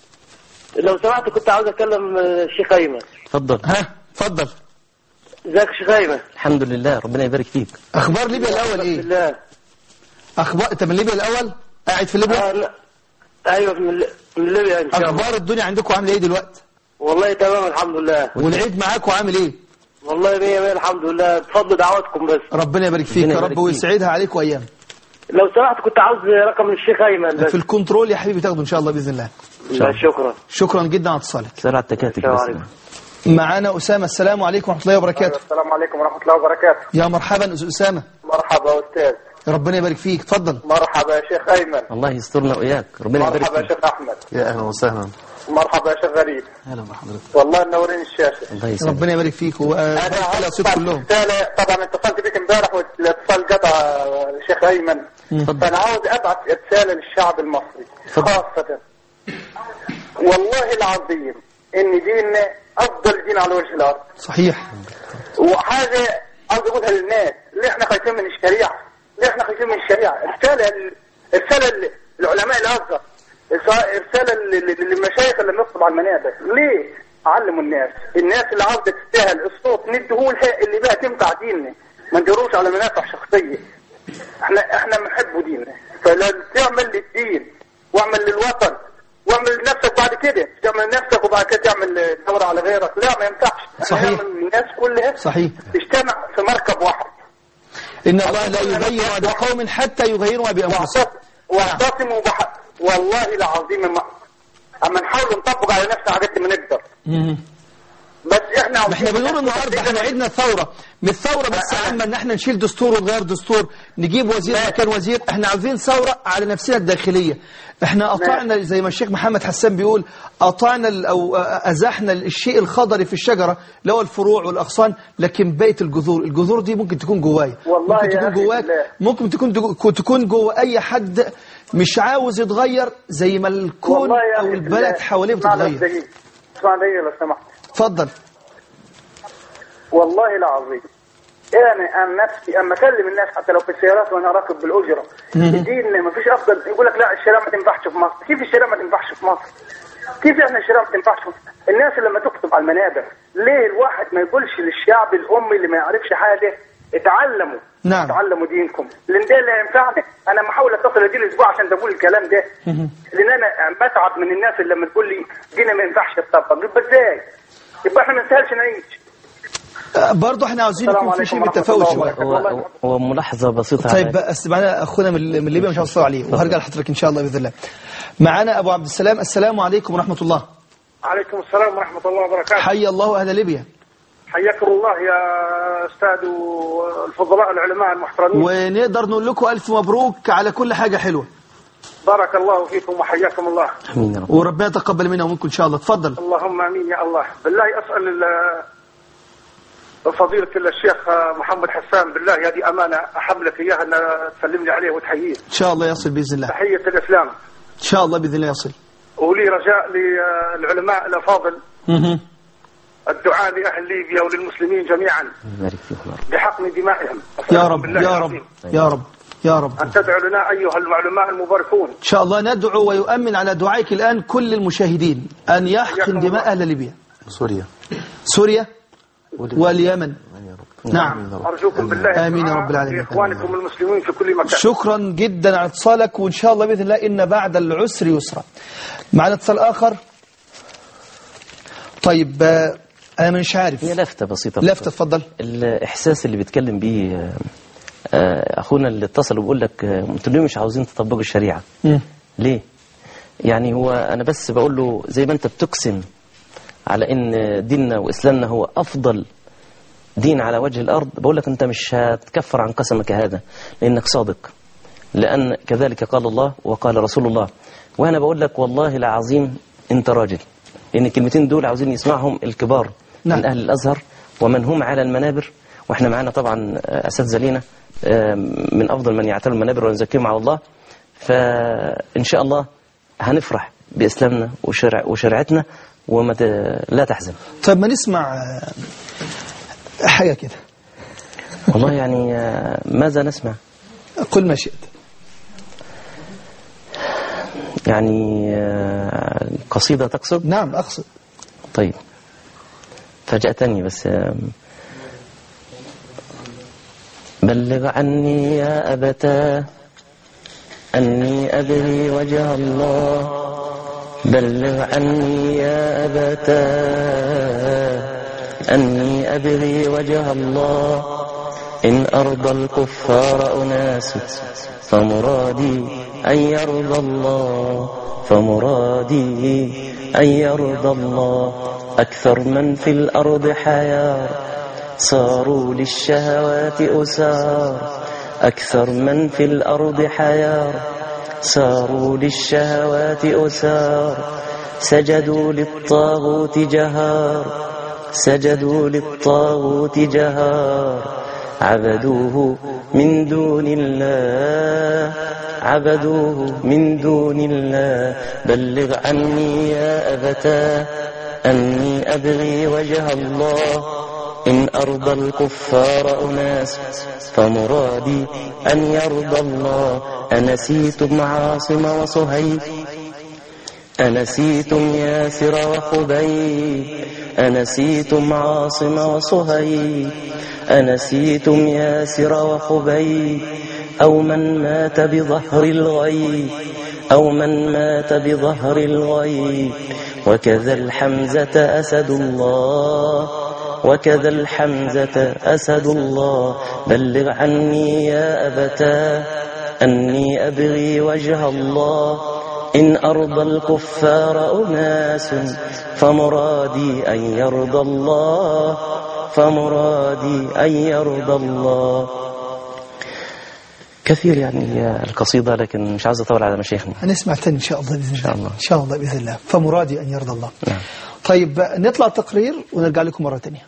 لو سمحت كنت عاوز اكلم الشيخ ايمن اتفضل ها اتفضل ازيك يا شيخ ايمن الحمد لله ربنا يبارك فيك أخبار ليبيا الأول إيه بالله أخبار أنت من ليبيا الأول قاعد في ليبيا آه، لا. ايوه من من ليبيا ان شاء الله أخبار الدنيا عندكم عاملة إيه دلوقتي والله تمام الحمد لله والعيد معاكم عامل إيه والله مية مية الحمد لله بفضل دعواتكم بس ربنا يبارك فيك ربنا يا يبارك رب فيك. ويسعدها عليكم أيام لو سمحت كنت عاوز رقم الشيخ ايمن بس في الكنترول يا حبيبي تاخده إن شاء الله بإذن الله لا شكرا شكرا جدا على اتصالك سأل على التكاتك السلام بس عليكم. معانا أسامة السلام عليكم ورحمة الله وبركاته السلام عليكم ورحمة الله وبركاته يا مرحبا أستاذ أسامة مرحبا أستاذ ربنا يبارك فيك اتفضل مرحبا يا شيخ أيمن الله يسترنا وإياك ربنا يبارك مرحبا يا فيك شيخ أحمد يا أهلا وسهلا مرحبا يا شيخ غريب هلا بحضرتك والله منورين الشاشة الله يسلمك ربنا يبارك فيك وبارك على صوت كلهم رسالة طبعا اتصلت بك امبارح والاتصال قطع الشيخ أيمن فأنا عاوز أبعث رسالة للشعب المصري خاصة والله العظيم إن ديننا أفضل دين على وجه الأرض صحيح وحاجة عاوز أقولها للناس ليه احنا خايفين من الشريعة ليه احنا خايفين من الشريعة رسالة رسالة للعلماء الأزهر رسالة للمشايخ اللي بنصب على المنابر ليه علموا الناس الناس اللي عاوزة تستاهل الصوت ندهولها اللي بقى تنفع ديننا ما نديروش على منافع شخصية احنا احنا بنحبوا ديننا فلازم تعمل للدين واعمل للوطن واعمل لنفسك بعد كده تعمل لنفسك وبعد كده تعمل دورة على غيرك لا ما ينفعش احنا صحيح. نعمل الناس كلها صحيح تجتمع في مركب واحد إن الله لا يغير ما بقوم حتى يغيروا ما بأنفسهم واعتص- واعتصموا بح... والله العظيم ما اما نحاول نطبق على نفسنا حاجات ما نقدر مم. بس احنا ما احنا بنقول النهارده احنا عدنا الثوره مش ثوره بس عامه ان احنا نشيل دستور ونغير دستور نجيب وزير مكان وزير احنا عاوزين ثوره على نفسنا الداخليه احنا قطعنا زي ما الشيخ محمد حسان بيقول قطعنا ال- او ازحنا الشيء الخضري في الشجره اللي هو الفروع والاغصان لكن بقيه الجذور الجذور دي ممكن تكون جوايا والله ممكن يا تكون أخي جواك بالله. ممكن تكون جو- تكون جوا اي حد مش عاوز يتغير زي ما الكون والله يا او أخي البلد بالله. حواليه اسمع بس بتتغير دقيقة. اسمع دقيقة لو سمحت اتفضل والله العظيم انا عن نفسي اما اكلم الناس حتى لو في السيارات وانا راكب بالاجره الدين ما فيش افضل يقول لك لا الشريعه ما تنفعش في مصر كيف الشريعه ما تنفعش في مصر كيف احنا الشريعه ما تنفعش في مصر؟ الناس اللي لما تكتب على المنابر ليه الواحد ما يقولش للشعب الامي اللي ما يعرفش حاجه اتعلموا نعم. اتعلموا دينكم لان ده اللي هينفعني انا محاول اتصل دي الاسبوع عشان تقول الكلام ده لان انا بتعب من الناس اللي لما تقول لي دينا ما ينفعش يتطبق يبقى ازاي؟ يبقى احنا ما نسهلش نعيش آه، برضه احنا عاوزين السلام يكون في شيء من عليكم التفاوت ورحمة شويه الله هو, هو ملاحظة بسيطة طيب على- بس معنا اخونا من من ليبيا مش هوصل عليه وهرجع لحضرتك ان شاء الله باذن الله معانا ابو عبد السلام السلام عليكم ورحمه الله عليكم السلام ورحمه الله وبركاته حي الله اهل ليبيا حياكم الله يا استاذ الفضلاء العلماء المحترمين ونقدر نقول لكم الف مبروك على كل حاجه حلوه بارك الله فيكم وحياكم الله آمين يا رب وربنا يتقبل منا ومنكم ان شاء الله اتفضل اللهم امين يا الله بالله اسال ال- فضيلة الشيخ محمد حسان بالله هذه امانه احب لك اياها ان تسلم لي عليه وتحييه ان شاء الله يصل باذن الله تحيه الاسلام ان شاء الله باذن الله يصل ولي رجاء للعلماء الافاضل مهم. الدعاء لاهل ليبيا وللمسلمين جميعا يبارك فيكم يا رب بحقن دمائهم يا رب بالله يا رب العظيم. يا رب يا رب ان تدعو لنا ايها العلماء المباركون ان شاء الله ندعو ويؤمن على دعائك الان كل المشاهدين ان يحقن حياكم دماء الله. اهل ليبيا سوريا سوريا واليمن نعم ارجوكم بالله آمين يا رب العالمين. لاخوانكم المسلمين في كل مكان شكرا جدا على اتصالك وان شاء الله باذن الله ان بعد العسر يسرا معنا اتصال اخر طيب آه، انا مش عارف هي لفتة بسيطة لفت اتفضل الإحساس اللي بيتكلم بيه آه، آه، أخونا اللي اتصل وبيقول لك آه، أنتوا ليه مش عاوزين تطبقوا الشريعة مم. ليه يعني هو أنا بس بقول له زي ما أنت بتقسم على إن ديننا وإسلامنا هو أفضل دين على وجه الأرض بقول لك أنت مش هتكفر عن قسمك هذا لأنك صادق لأن كذلك قال الله وقال رسول الله وأنا بقول لك والله العظيم أنت راجل لأن الكلمتين دول عاوزين يسمعهم الكبار نعم. من أهل الأزهر ومن هم على المنابر وإحنا معانا طبعا آه، أساتذة لينا آه، من أفضل من يعتلوا المنابر ونزكيهم على الله فإن شاء الله هنفرح بإسلامنا وشرع وشريعتنا وما ت... لا تحزن طيب ما نسمع آه، حاجه كده والله يعني آه، ماذا نسمع قل ما شئت يعني آه، قصيدة تقصد نعم اقصد طيب فاجأتني بس آم، بلغ عني يا أبتاه أني أبغي وجه الله بلغ عني يا أبتاه أني أبغي وجه الله إن أرضى الكفار أناس فمرادي أن يرضى الله فمرادي أن يرضى الله أكثر من في الأرض حيار صاروا للشهوات أسار أكثر من في الأرض حيار ساروا للشهوات أسار سجدوا للطاغوت جهار سجدوا للطاغوت جهار عبدوه من دون الله عبدوه من دون الله بلغ عني يا أبتاه أني أبغي وجه الله إن أرضى الكفار أناس فمرادي أن يرضى الله أنسيتم عاصم وصهيب أنسيتم ياسر وخبيب أنسيتم عاصم وصهيب أنسيتم ياسر وخبيب أو من مات بظهر الغيب أو من مات بظهر الغيب وكذا الحمزة أسد الله وكذا الحمزة أسد الله بلغ عني يا أبتاه أني أبغي وجه الله إن أرضى الكفار أناس فمرادي أن يرضى الله فمرادي أن يرضى الله كثير يعني القصيدة لكن مش عاوز أطول على مشايخنا هنسمع تاني ان شاء الله باذن الله شاء الله. ان شاء الله باذن الله فمرادي ان يرضى الله نعم. طيب آه، نطلع تقرير ونرجع لكم مره ثانيه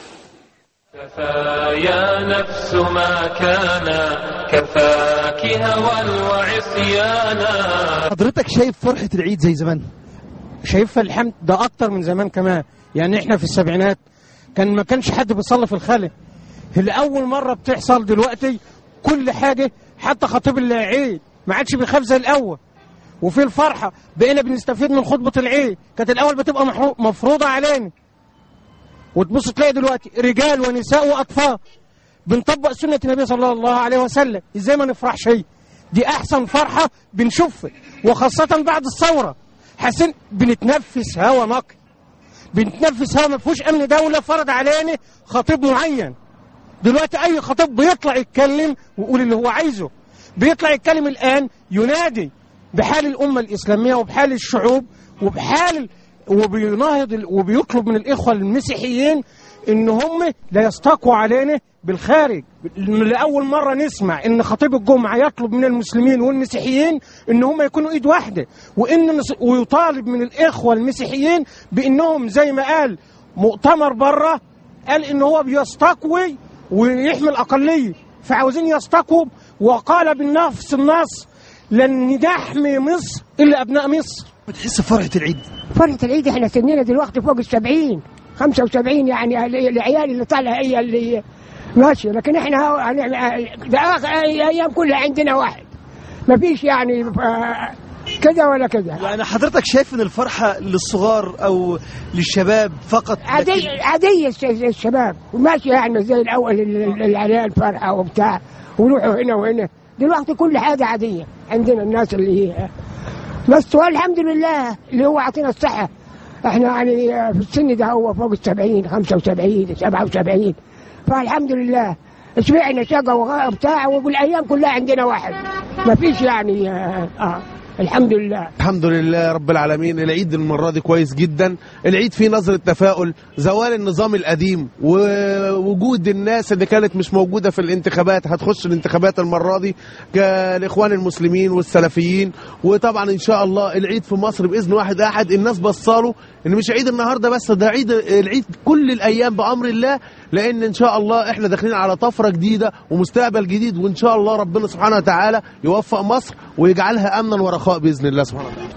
كفى يا نفس ما كان كفاك هوى وعصيانا حضرتك شايف فرحة العيد زي زمان شايفها الحمد ده أكتر من زمان كمان يعني إحنا في السبعينات كان ما كانش حد بيصلي في الخلا لأول مرة بتحصل دلوقتي كل حاجة حتى خطيب العيد ما عادش بيخاف زي الأول وفي الفرحة بقينا بنستفيد من خطبة العيد كانت الأول بتبقى محرو- مفروضة علينا وتبص تلاقي دلوقتي رجال ونساء وأطفال بنطبق سنة النبي صلى الله عليه وسلم ازاي ما نفرحش هي دي احسن فرحة بنشوفها وخاصة بعد الثورة حاسين بنتنفس هوا نقي بنتنفس هوا ما فيهوش امن دولة فرض علينا خطيب معين دلوقتي اي خطيب بيطلع يتكلم ويقول اللي هو عايزه بيطلع يتكلم الان ينادي بحال الامة الاسلامية وبحال الشعوب وبحال وبيناهض ال- وبيطلب من الاخوة المسيحيين ان هم لا يستقوا علينا بالخارج لاول مره نسمع ان خطيب الجمعه يطلب من المسلمين والمسيحيين ان هم يكونوا ايد واحده وان نس- ويطالب من الاخوه المسيحيين بانهم زي ما قال مؤتمر بره قال ان هو بيستقوي ويحمي الاقليه فعاوزين يستقوا وقال بالنفس النص لن نحمي مصر الا ابناء مصر بتحس بفرحة العيد فرحة العيد احنا سننا دلوقتي فوق السبعين خمسة وسبعين يعني ال- العيال اللي طالعة هي اللي ماشية لكن احنا هو- هنعمل- ده آخر ايام كلها عندنا واحد ما فيش يعني آه، كذا ولا كذا يعني حضرتك شايف ان الفرحة للصغار او للشباب فقط عادية عادية الش- الشباب وماشية يعني زي الأول ال- ال- العيال فرحة وبتاع وروحوا هنا وهنا دلوقتي كل حاجة عادية عندنا الناس اللي هي بس والحمد لله اللي هو عطينا الصحة احنا يعني في السن ده هو فوق السبعين خمسة وسبعين سبعة وسبعين فالحمد لله سمعنا شقة وغ- بتاع وبالأيام كلها عندنا واحد ما فيش يعني آه, آه الحمد لله الحمد لله رب العالمين العيد المرة دي كويس جدا العيد فيه نظرة تفاؤل زوال النظام القديم ووجود الناس اللي كانت مش موجودة في الانتخابات هتخش الانتخابات المرة دي كالإخوان المسلمين والسلفيين وطبعا إن شاء الله العيد في مصر بإذن واحد أحد الناس بصاله إن مش عيد النهاردة بس ده عيد العيد كل الأيام بأمر الله لأن إن شاء الله إحنا داخلين على طفرة جديدة ومستقبل جديد وإن شاء الله ربنا سبحانه وتعالى يوفق مصر ويجعلها أمنا ورخاء بإذن الله سبحانه وتعالى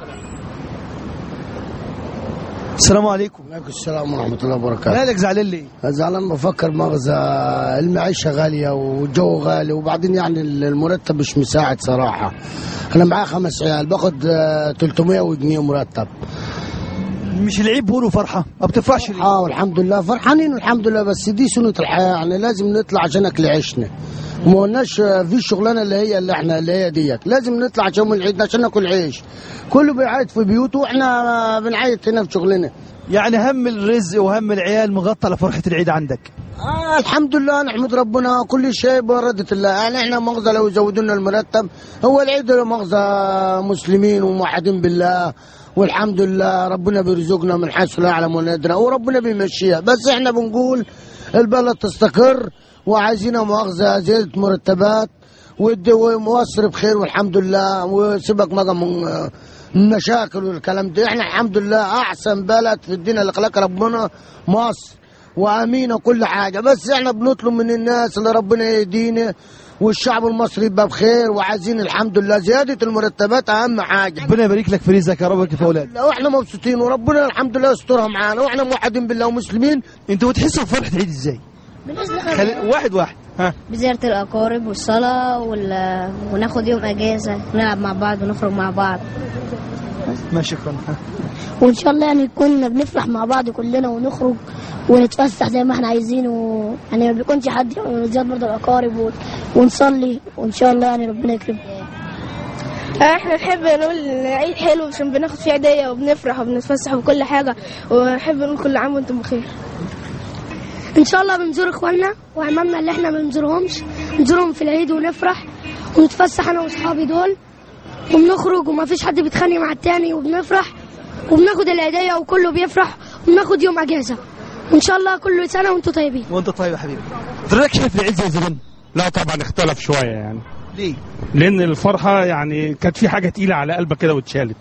السلام عليكم عليكم السلام ورحمة الله وبركاته مالك زعلان ليه؟ زعلان بفكر مغزى المعيشة غالية والجو غالي وبعدين يعني المرتب مش مساعد صراحة أنا معايا خمس عيال باخد آه، 300 جنيه مرتب مش العيب بيقولوا فرحة ما بتفرحش ليه؟ اه والحمد لله فرحانين والحمد لله بس دي سنة الحياة يعني لازم نطلع عشان أكل عيشنا وما قلناش آه، في الشغلانة اللي هي اللي احنا اللي هي ديت لازم نطلع عشان من العيد عشان ناكل عيش كله بيعيط في بيوته واحنا آه، بنعيط هنا في شغلنا يعني هم الرزق وهم العيال مغطى على فرحة العيد عندك آه الحمد لله نحمد ربنا كل شيء بإرادة الله يعني احنا مغزى لو يزودوا لنا المرتب هو العيد له مغزى مسلمين وموحدين بالله والحمد لله ربنا بيرزقنا من حيث لا يعلم ولا يدري وربنا بيمشيها بس احنا بنقول البلد تستقر وعايزين مؤاخذة زيادة مرتبات والد- ومصر بخير والحمد لله وسيبك بقى من من المشاكل والكلام ده احنا الحمد لله احسن بلد في الدنيا اللي خلقها ربنا مصر وامينه كل حاجه بس احنا بنطلب من الناس اللي ربنا يهدينا والشعب المصري يبقى بخير وعايزين الحمد لله زياده المرتبات اهم حاجه ربنا يبارك لك في رزقك يا رب ويكفي اولادك لا واحنا مبسوطين وربنا الحمد لله يسترها معانا واحنا موحدين بالله ومسلمين انتوا بتحسوا بفرحة العيد ازاي؟ خلي... واحد واحد ها بزيارة الأقارب والصلاة وال... وناخد يوم أجازة نلعب مع بعض ونخرج مع بعض ما شكرا ها. وان شاء الله يعني نكون بنفرح مع بعض كلنا ونخرج ونتفسح زي ما احنا عايزين و... يعني ما بيكونش حد زياد برضه الاقارب و... ونصلي وان شاء الله يعني ربنا يكرمنا احنا نحب نقول العيد حلو عشان بناخد فيه عيدية وبنفرح وبنتفسح وكل حاجة ونحب نقول كل عام وانتم بخير ان شاء الله بنزور اخواننا وعمامنا اللي احنا ما بنزورهمش نزورهم في العيد ونفرح ونتفسح انا واصحابي دول وبنخرج وما فيش حد بيتخانق مع التاني وبنفرح وبناخد العيدية وكله بيفرح وبناخد يوم اجازة وان شاء الله كل سنة وانتم طيبين وانت طيب يا حبيبي حضرتك شايف العيد زي زمان؟ لا طبعا اختلف شويه يعني ليه؟ لان الفرحه يعني كانت في حاجه تقيله على قلبك كده واتشالت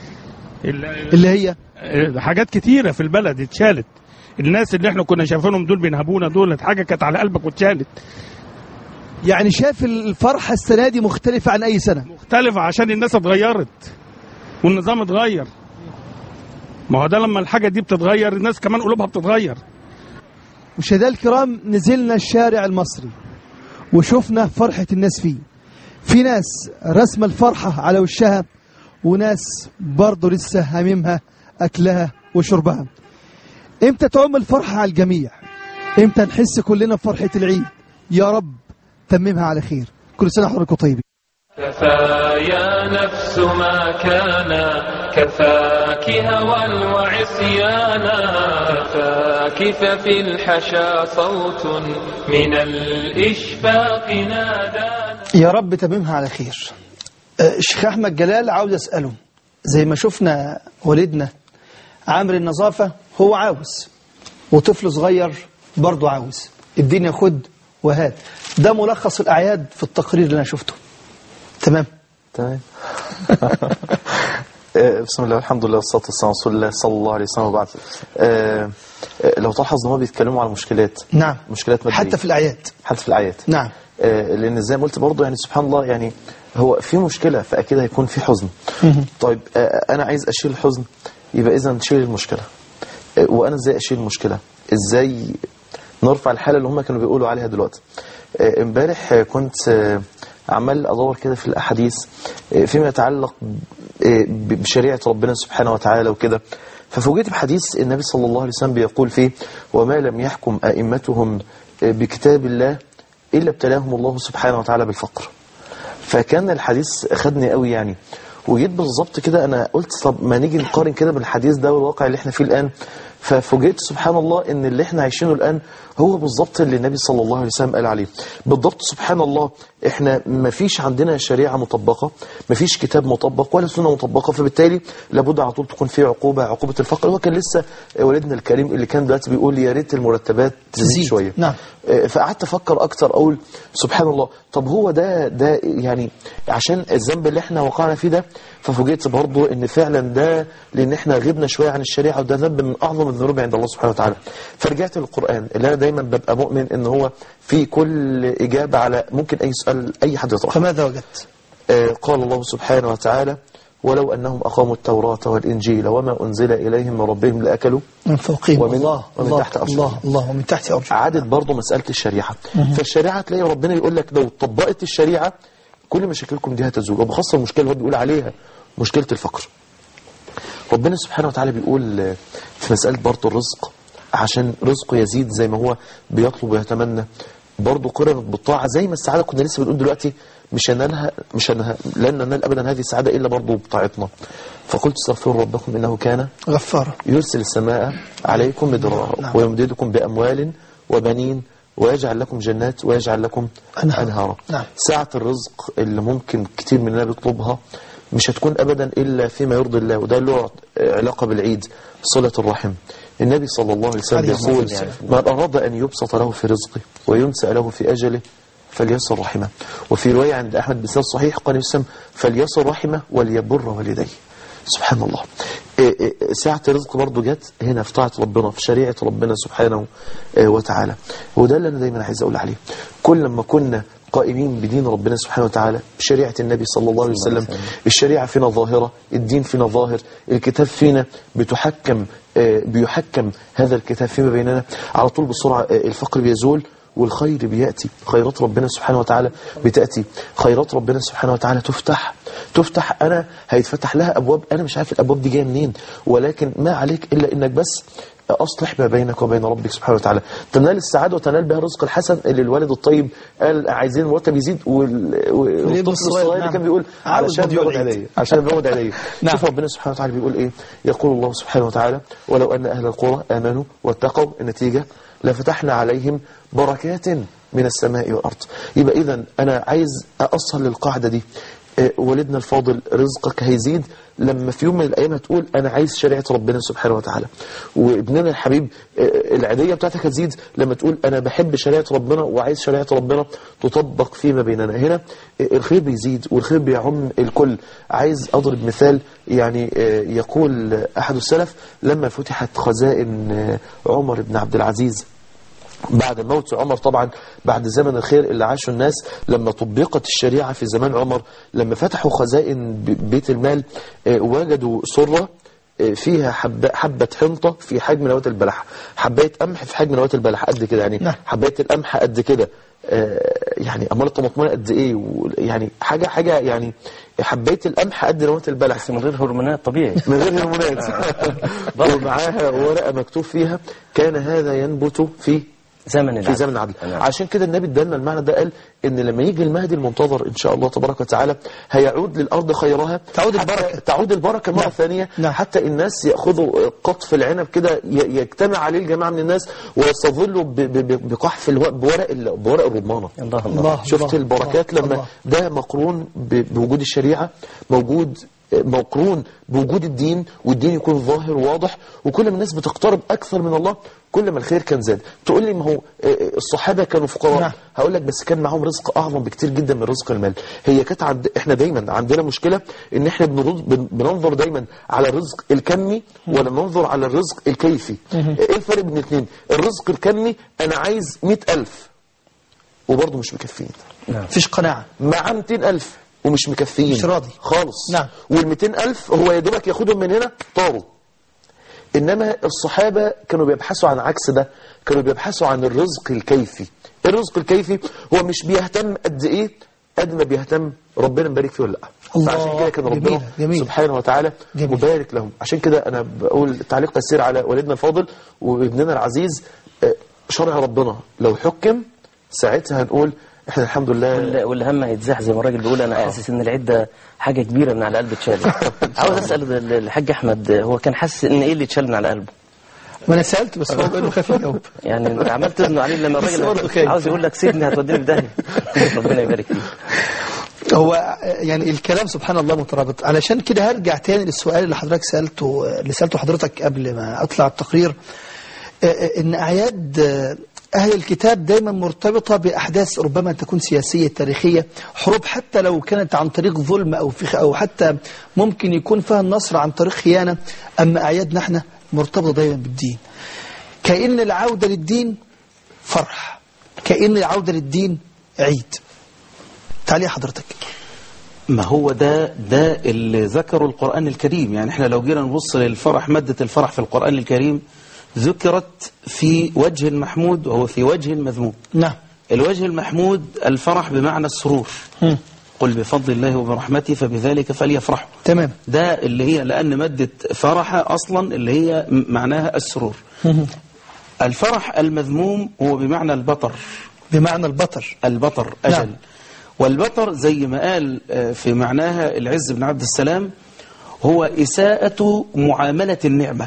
اللي هي حاجات كتيره في البلد اتشالت الناس اللي احنا كنا شايفينهم دول بينهبونا دول حاجه كانت على قلبك واتشالت يعني شايف الفرحة السنة دي مختلفة عن أي سنة مختلفه عشان الناس اتغيرت والنظام اتغير ما هو ده لما الحاجه دي بتتغير الناس كمان قلوبها بتتغير مشاهدينا الكرام نزلنا الشارع المصري وشفنا فرحة الناس فيه في ناس رسم الفرحة على وشها وناس برضه لسه هاممها أكلها وشربها امتى تعم الفرحة على الجميع امتى نحس كلنا بفرحة العيد يا رب تممها على خير كل سنة وحضراتكم طيبين كفى يا نفس ما كان كفاك هوى وعصيانا كفاك ففي الحشا صوت من الإشفاق نادانا يا رب تممها على خير آه، الشيخ أحمد جلال عاوز أسأله زي ما شفنا والدنا عامر النظافة هو عاوز وطفل صغير برضه عاوز الدنيا خد وهات ده ملخص الأعياد في التقرير اللي أنا شفته تمام تمام آه، بسم الله والحمد لله والصلاة والسلام على رسول الله صلى الله عليه وسلم وبعد آه، آه، لو تلاحظ ان هم بيتكلموا على مشكلات نعم مشكلات مادية حتى في الأعياد حتى في الأعياد نعم آه، لأن زي ما قلت برضه يعني سبحان الله يعني هو في مشكلة فأكيد هيكون في حزن طيب آه، أنا عايز أشيل الحزن يبقى إذا شيل المشكلة آه، وأنا إزاي أشيل المشكلة إزاي نرفع الحالة اللي هم كانوا بيقولوا عليها دلوقتي آه، امبارح آه، كنت آه، عمال أدور كده في الأحاديث آه، فيما يتعلق آه، ب- بشريعة ربنا سبحانه وتعالى وكده ففوجئت بحديث النبي صلى الله عليه وسلم بيقول فيه وما لم يحكم أئمتهم آه، بكتاب الله إلا ابتلاهم الله سبحانه وتعالى بالفقر فكان الحديث خدني قوي يعني وجيت بالظبط كده انا قلت طب ما نيجي نقارن كده بالحديث ده والواقع اللي احنا فيه الان ففوجئت سبحان الله ان اللي احنا عايشينه الان هو بالظبط اللي النبي صلى الله عليه وسلم قال عليه بالضبط سبحان الله احنا ما فيش عندنا شريعه مطبقه ما فيش كتاب مطبق ولا سنه مطبقه فبالتالي لابد على طول تكون في عقوبه عقوبه الفقر هو كان لسه والدنا الكريم اللي كان دلوقتي بيقول يا ريت المرتبات تزيد تزيد. شويه نعم آه، فقعدت افكر اكتر اقول سبحان الله طب هو ده ده يعني عشان الذنب اللي احنا وقعنا فيه ده ففوجئت برضه ان فعلا ده لان احنا غبنا شويه عن الشريعه وده ذنب من اعظم الذنوب عند الله سبحانه وتعالى فرجعت للقران اللي انا دايما ببقى مؤمن ان هو في كل اجابه على ممكن اي سؤال اي حد يطرحه فماذا وجدت آه، قال الله سبحانه وتعالى ولو أنهم أقاموا التوراة والإنجيل وما أنزل إليهم من ربهم لأكلوا من فوقهم ومن الله ومن الله تحت أرجلهم الله الله ومن تحت أرجل عادت برضه مسألة الشريعة مهم. فالشريعة تلاقي ربنا يقول لك لو طبقت الشريعة كل مشاكلكم دي هتزول وبخاصة المشكلة اللي هو بيقول عليها مشكلة الفقر ربنا سبحانه وتعالى بيقول آه، في مسألة برضه الرزق عشان رزقه يزيد زي ما هو بيطلب ويتمنى برضه قرنت بالطاعة زي ما السعادة كنا لسه بنقول دلوقتي مش هنالها مش هنها لن ننال أبدا هذه السعادة إلا برضه بطاعتنا فقلت استغفروا ربكم إنه كان غفارا يرسل السماء عليكم مدرارا نعم. ويمددكم بأموال وبنين ويجعل لكم جنات ويجعل لكم أنهار. أنهارا نعم. ساعة الرزق اللي ممكن كتير مننا بيطلبها مش هتكون أبدا إلا فيما يرضي الله وده له علاقة بالعيد صلة الرحم النبي صلى الله عليه وسلم عليه الصلاة يقول والسلام. من أراد أن يبسط له في رزقه وينسأ له في أجله فليصل رحمه وفي رواية عند أحمد بسند صحيح قال النبي فليصل رحمه وليبر والديه سبحان الله إيه إيه ساعة الرزق برضو جت هنا في طاعة ربنا في شريعة ربنا سبحانه إيه وتعالى وده اللي أنا دايما عايز أقول عليه كل لما كنا قائمين بدين ربنا سبحانه وتعالى بشريعة النبي صلى الله عليه وسلم الشريعة فينا ظاهرة الدين فينا ظاهر الكتاب فينا بتحكم آه، بيحكم هذا الكتاب فيما بيننا على طول بسرعة آه، الفقر بيزول والخير بيأتي خيرات ربنا سبحانه وتعالى بتأتي خيرات ربنا سبحانه وتعالى تفتح تفتح أنا هيتفتح لها أبواب أنا مش عارف الأبواب دي جاية منين ولكن ما عليك إلا إنك بس أصلح ما بينك وبين ربك سبحانه وتعالى تنال السعادة وتنال بها الرزق الحسن اللي الوالد الطيب قال عايزين المرتب يزيد وال- والطفل الصغير، الصغير اللي نعم. كان بيقول عاوز علشان مديون بياخد عيد. عيدية عشان بياخد عيدية نعم. شوف ربنا سبحانه وتعالى بيقول إيه يقول الله سبحانه وتعالى ولو أن أهل القرى آمنوا واتقوا النتيجة لفتحنا عليهم بركات من السماء والأرض يبقى إذا أنا عايز أصل للقاعدة دي آه، والدنا الفاضل رزقك هيزيد لما في يوم من الأيام هتقول أنا عايز شريعة ربنا سبحانه وتعالى وابننا الحبيب آه، العادية بتاعتك هتزيد لما تقول أنا بحب شريعة ربنا وعايز شريعة ربنا تطبق فيما بيننا هنا آه، الخير بيزيد والخير بيعم الكل عايز أضرب مثال يعني آه، يقول أحد السلف لما فتحت خزائن آه، عمر بن عبد العزيز بعد موت عمر طبعا بعد زمن الخير اللي عاشه الناس لما طبقت الشريعة في زمان عمر لما فتحوا خزائن ب- بيت المال آه، وجدوا سرة آه، فيها حبة, حبة حنطة في حجم نواة البلح حباية قمح في حجم نواة البلح قد كده يعني نعم. حباية القمح قد كده آه، يعني امال الطماطمايه قد ايه و- يعني حاجه حاجه يعني حبايه القمح قد نواه البلح بس من غير هرمونات طبيعي من غير هرمونات ومعاها ورقه مكتوب فيها كان هذا ينبت في زمن في العدل. زمن العدل نعم. عشان كده النبي ادالنا المعنى ده قال ان لما يجي المهدي المنتظر ان شاء الله تبارك وتعالى هيعود للارض خيرها تعود حتى- البركة. تعود البركه مره نعم. ثانيه نعم. حتى الناس ياخذوا قطف العنب كده ي- يجتمع عليه الجماعه من الناس ويستظلوا ب- ب- ب- بقحف الو- بورق ال- بورق الرمانه الله الله الله شفت الله البركات الله لما الله. ده مقرون ب- بوجود الشريعة موجود مقرون بوجود الدين والدين يكون ظاهر وواضح وكل ما الناس بتقترب أكثر من الله كل ما الخير كان زاد تقول لي ما هو آه، الصحابة كانوا فقراء نعم. هقول لك بس كان معاهم رزق أعظم بكتير جدا من رزق المال هي كانت عند احنا دايما عندنا مشكلة ان احنا بنرز- بن- بننظر دايما على الرزق الكمي ولا ننظر على الرزق الكيفي ايه الفرق بين الاثنين الرزق الكمي انا عايز مئة ألف وبرضه مش مكفيين مفيش قناعة معاه 200000 ومش مكفيين مش راضي. خالص نعم. وال 200000 هو يا دوبك ياخدهم من هنا طاروا انما الصحابه كانوا بيبحثوا عن عكس ده كانوا بيبحثوا عن الرزق الكيفي الرزق الكيفي هو مش بيهتم قد ايه قد ما بيهتم ربنا مبارك فيه ولا لا الله. فعشان كده كان ربنا جميل، جميل. سبحانه وتعالى جميل. مبارك لهم عشان كده انا بقول تعليق تسير على والدنا الفاضل وابننا العزيز آه، شرع ربنا لو حكم ساعتها هنقول احنا الحمد لله وال- والهم هيتزاح زي ما الراجل بيقول انا حاسس ان العده حاجه كبيره من على قلب اتشال عاوز اسال ال- الحاج احمد هو كان حاسس ان ايه اللي اتشال من على قلبه ما انا سألت بس هو بيقول له خاف يجاوب يعني انت عمال تزنق عليه لما بس برضه الراجل خايف. عاوز يقول لك سيبني هتوديني في داهيه ربنا يبارك فيك هو يعني الكلام سبحان الله مترابط علشان كده هرجع تاني للسؤال اللي حضرتك سألته اللي سألته حضرتك قبل ما أطلع التقرير آه، آه، إن أعياد آه، أهل الكتاب دايما مرتبطة بأحداث ربما تكون سياسية تاريخية حروب حتى لو كانت عن طريق ظلم أو فخ أو حتى ممكن يكون فيها النصر عن طريق خيانة أما أعيادنا احنا مرتبطة دايما بالدين كأن العودة للدين فرح كأن العودة للدين عيد تعالي حضرتك ما هو ده ده اللي ذكره القرآن الكريم يعني احنا لو جينا نبص للفرح مادة الفرح في القرآن الكريم ذكرت في وجه المحمود وهو في وجه المذموم نعم الوجه المحمود الفرح بمعنى السرور مم. قل بفضل الله وبرحمته فبذلك فليفرحوا تمام ده اللي هي لأن مادة فرح أصلا اللي هي م- معناها السرور مم. الفرح المذموم هو بمعنى البطر بمعنى البطر البطر أجل نعم. والبطر زي ما قال آه، في معناها العز بن عبد السلام هو إساءة معاملة النعمة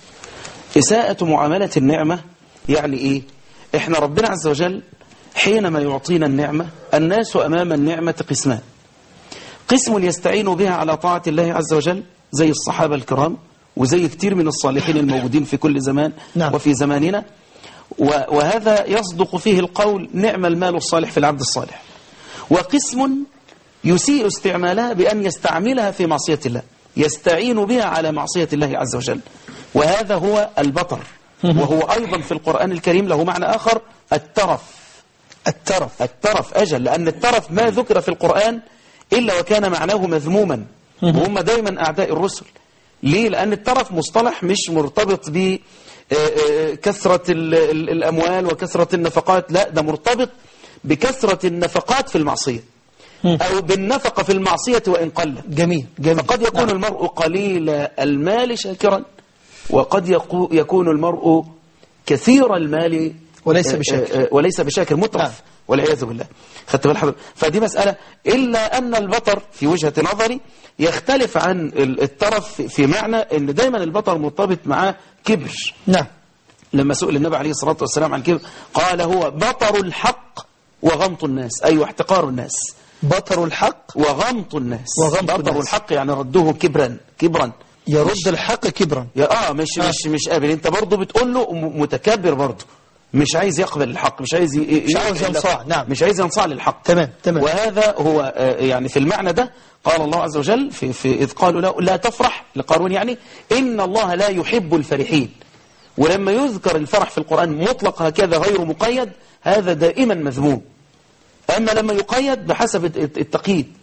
إساءة معاملة النعمة يعني إيه إحنا ربنا عز وجل حينما يعطينا النعمة الناس أمام النعمة قسمان قسم يستعين بها على طاعة الله عز وجل زي الصحابة الكرام وزي كتير من الصالحين الموجودين في كل زمان نعم. وفي زماننا و- وهذا يصدق فيه القول نعم المال الصالح في العبد الصالح وقسم يسيء استعمالها بأن يستعملها في معصية الله يستعين بها على معصية الله عز وجل وهذا هو البطر وهو أيضا في القرآن الكريم له معنى آخر الترف الترف الترف أجل لأن الترف ما ذكر في القرآن إلا وكان معناه مذموما وهم دايما أعداء الرسل ليه؟ لأن الترف مصطلح مش مرتبط ب آه، آه، كثرة ال- ال- الأموال وكثرة النفقات لا ده مرتبط بكثرة النفقات في المعصية أو بالنفقة في المعصية وإن قلت جميل جميل فقد يكون المرء قليل المال شاكرا وقد يقو- يكون المرء كثير المال وليس آه، بشاكر. آه، آه، وليس بشاكر مترف نعم. والعياذ بالله خدت بال حضرتك فدي مسألة إلا أن البطر في وجهة نظري يختلف عن ال- الترف في معنى أن دايما البطر مرتبط معاه كبر نعم لما سئل النبي عليه الصلاة والسلام عن كبر قال هو بطر الحق وغمط الناس أي واحتقار الناس بطر الحق وغمط الناس وغمط بطر الناس. الحق يعني ردوه كبرا كبرا يرد الحق كبرا يا اه مش آه. مش مش قابل انت برضه بتقول له م- متكبر برضه مش عايز يقبل الحق مش عايز ي- مش عاوز يقبل ينصاع، الحق. نعم. مش عايز ينصاع للحق تمام تمام وهذا هو آه، يعني في المعنى ده قال الله عز وجل في, في إذ قالوا لا, لا تفرح لقارون يعني إن الله لا يحب الفرحين ولما يذكر الفرح في القرآن مطلق هكذا غير مقيد هذا دائما مذموم أما لما يقيد بحسب الت- التقييد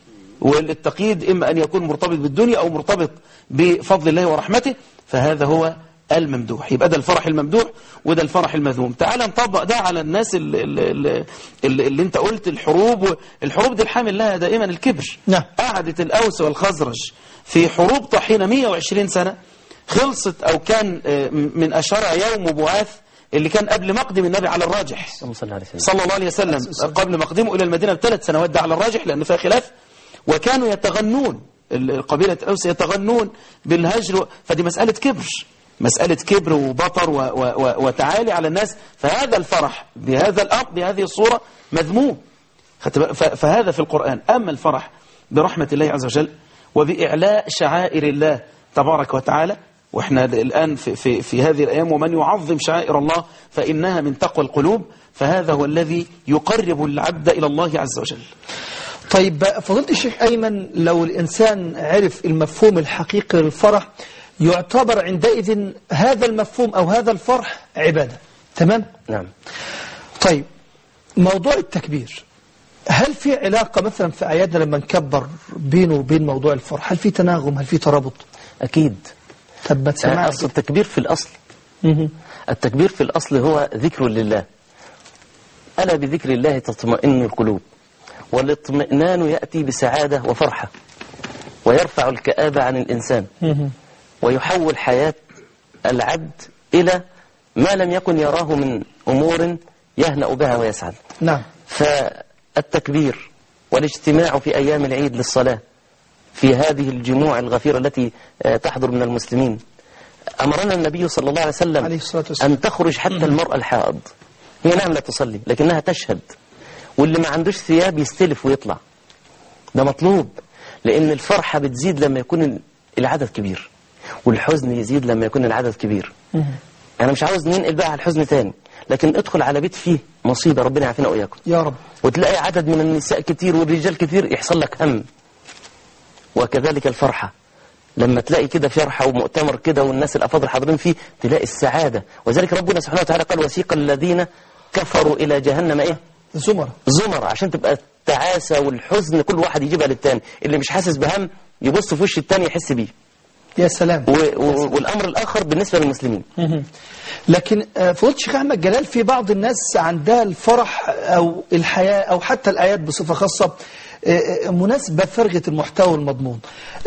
والتقييد إما أن يكون مرتبط بالدنيا أو مرتبط بفضل الله ورحمته فهذا هو الممدوح يبقى ده الفرح الممدوح وده الفرح المذموم تعال نطبق ده على الناس اللي, اللي, اللي, اللي انت قلت الحروب الحروب دي الحامل لها دائما الكبر نعم. قعدت الأوس والخزرج في حروب طحينة 120 سنة خلصت أو كان آه، من أشرع يوم بعاث اللي كان قبل مقدم النبي على الراجح اللهم صل على سيدنا صلى الله عليه وسلم قبل مقدمه إلى المدينة بثلاث سنوات ده على الراجح لأن فيها خلاف وكانوا يتغنون ال- قبيلة أوس يتغنون بالهجر فدي مسألة كبر مسألة كبر وبطر و و و وتعالي على الناس فهذا الفرح بهذا الأمر بهذه الصورة مذموم خدت بالك؟ ف- فهذا في القرآن أما الفرح برحمة الله عز وجل وبإعلاء شعائر الله تبارك وتعالى واحنا الآن في, في, في هذه الأيام ومن يعظم شعائر الله فإنها من تقوى القلوب فهذا هو الذي يقرب العبد إلى الله عز وجل طيب فضيلة الشيخ أيمن لو الإنسان عرف المفهوم الحقيقي للفرح يعتبر عندئذ هذا المفهوم أو هذا الفرح عبادة تمام؟ نعم طيب موضوع التكبير هل في علاقة مثلا في أعيادنا لما نكبر بينه وبين موضوع الفرح هل في تناغم هل في ترابط أكيد طب ما تسمعني أصل التكبير في الأصل مهم. التكبير في الأصل هو ذكر لله ألا بذكر الله تطمئن القلوب والاطمئنان يأتي بسعادة وفرحة ويرفع الكآبة عن الإنسان مهم. ويحول حياة العبد إلى ما لم يكن يراه من أمور يهنأ بها ويسعد نعم فالتكبير والاجتماع في أيام العيد للصلاة في هذه الجموع الغفيرة التي آه، تحضر من المسلمين أمرنا النبي صلى الله عليه وسلم عليه الصلاة والسلام أن تخرج حتى المرأة الحائض هي نعم لا تصلي لكنها تشهد واللي ما عندوش ثياب يستلف ويطلع ده مطلوب لأن الفرحة بتزيد لما يكون العدد كبير والحزن يزيد لما يكون العدد كبير أنا مش عاوز ننقل بقى على الحزن تاني لكن ادخل على بيت فيه مصيبة ربنا يعافينا وإياكم يا رب وتلاقي عدد من النساء كتير والرجال كتير يحصل لك هم وكذلك الفرحة لما تلاقي كده فرحة ومؤتمر كده والناس الأفاضل حاضرين فيه تلاقي السعادة وذلك ربنا سبحانه وتعالى قال وسيق الذين كفروا إلى جهنم إيه زمر زمر عشان تبقى التعاسة والحزن كل واحد يجيبها للتاني اللي مش حاسس بهم يبص في وش التاني يحس بيه يا سلام و... و... والأمر الآخر بالنسبة للمسلمين مهم. لكن آه، فضيلة الشيخ أحمد جلال في بعض الناس عندها الفرح أو الحياة أو حتى الآيات بصفة خاصة آه، آه، مناسبة فرغة المحتوى والمضمون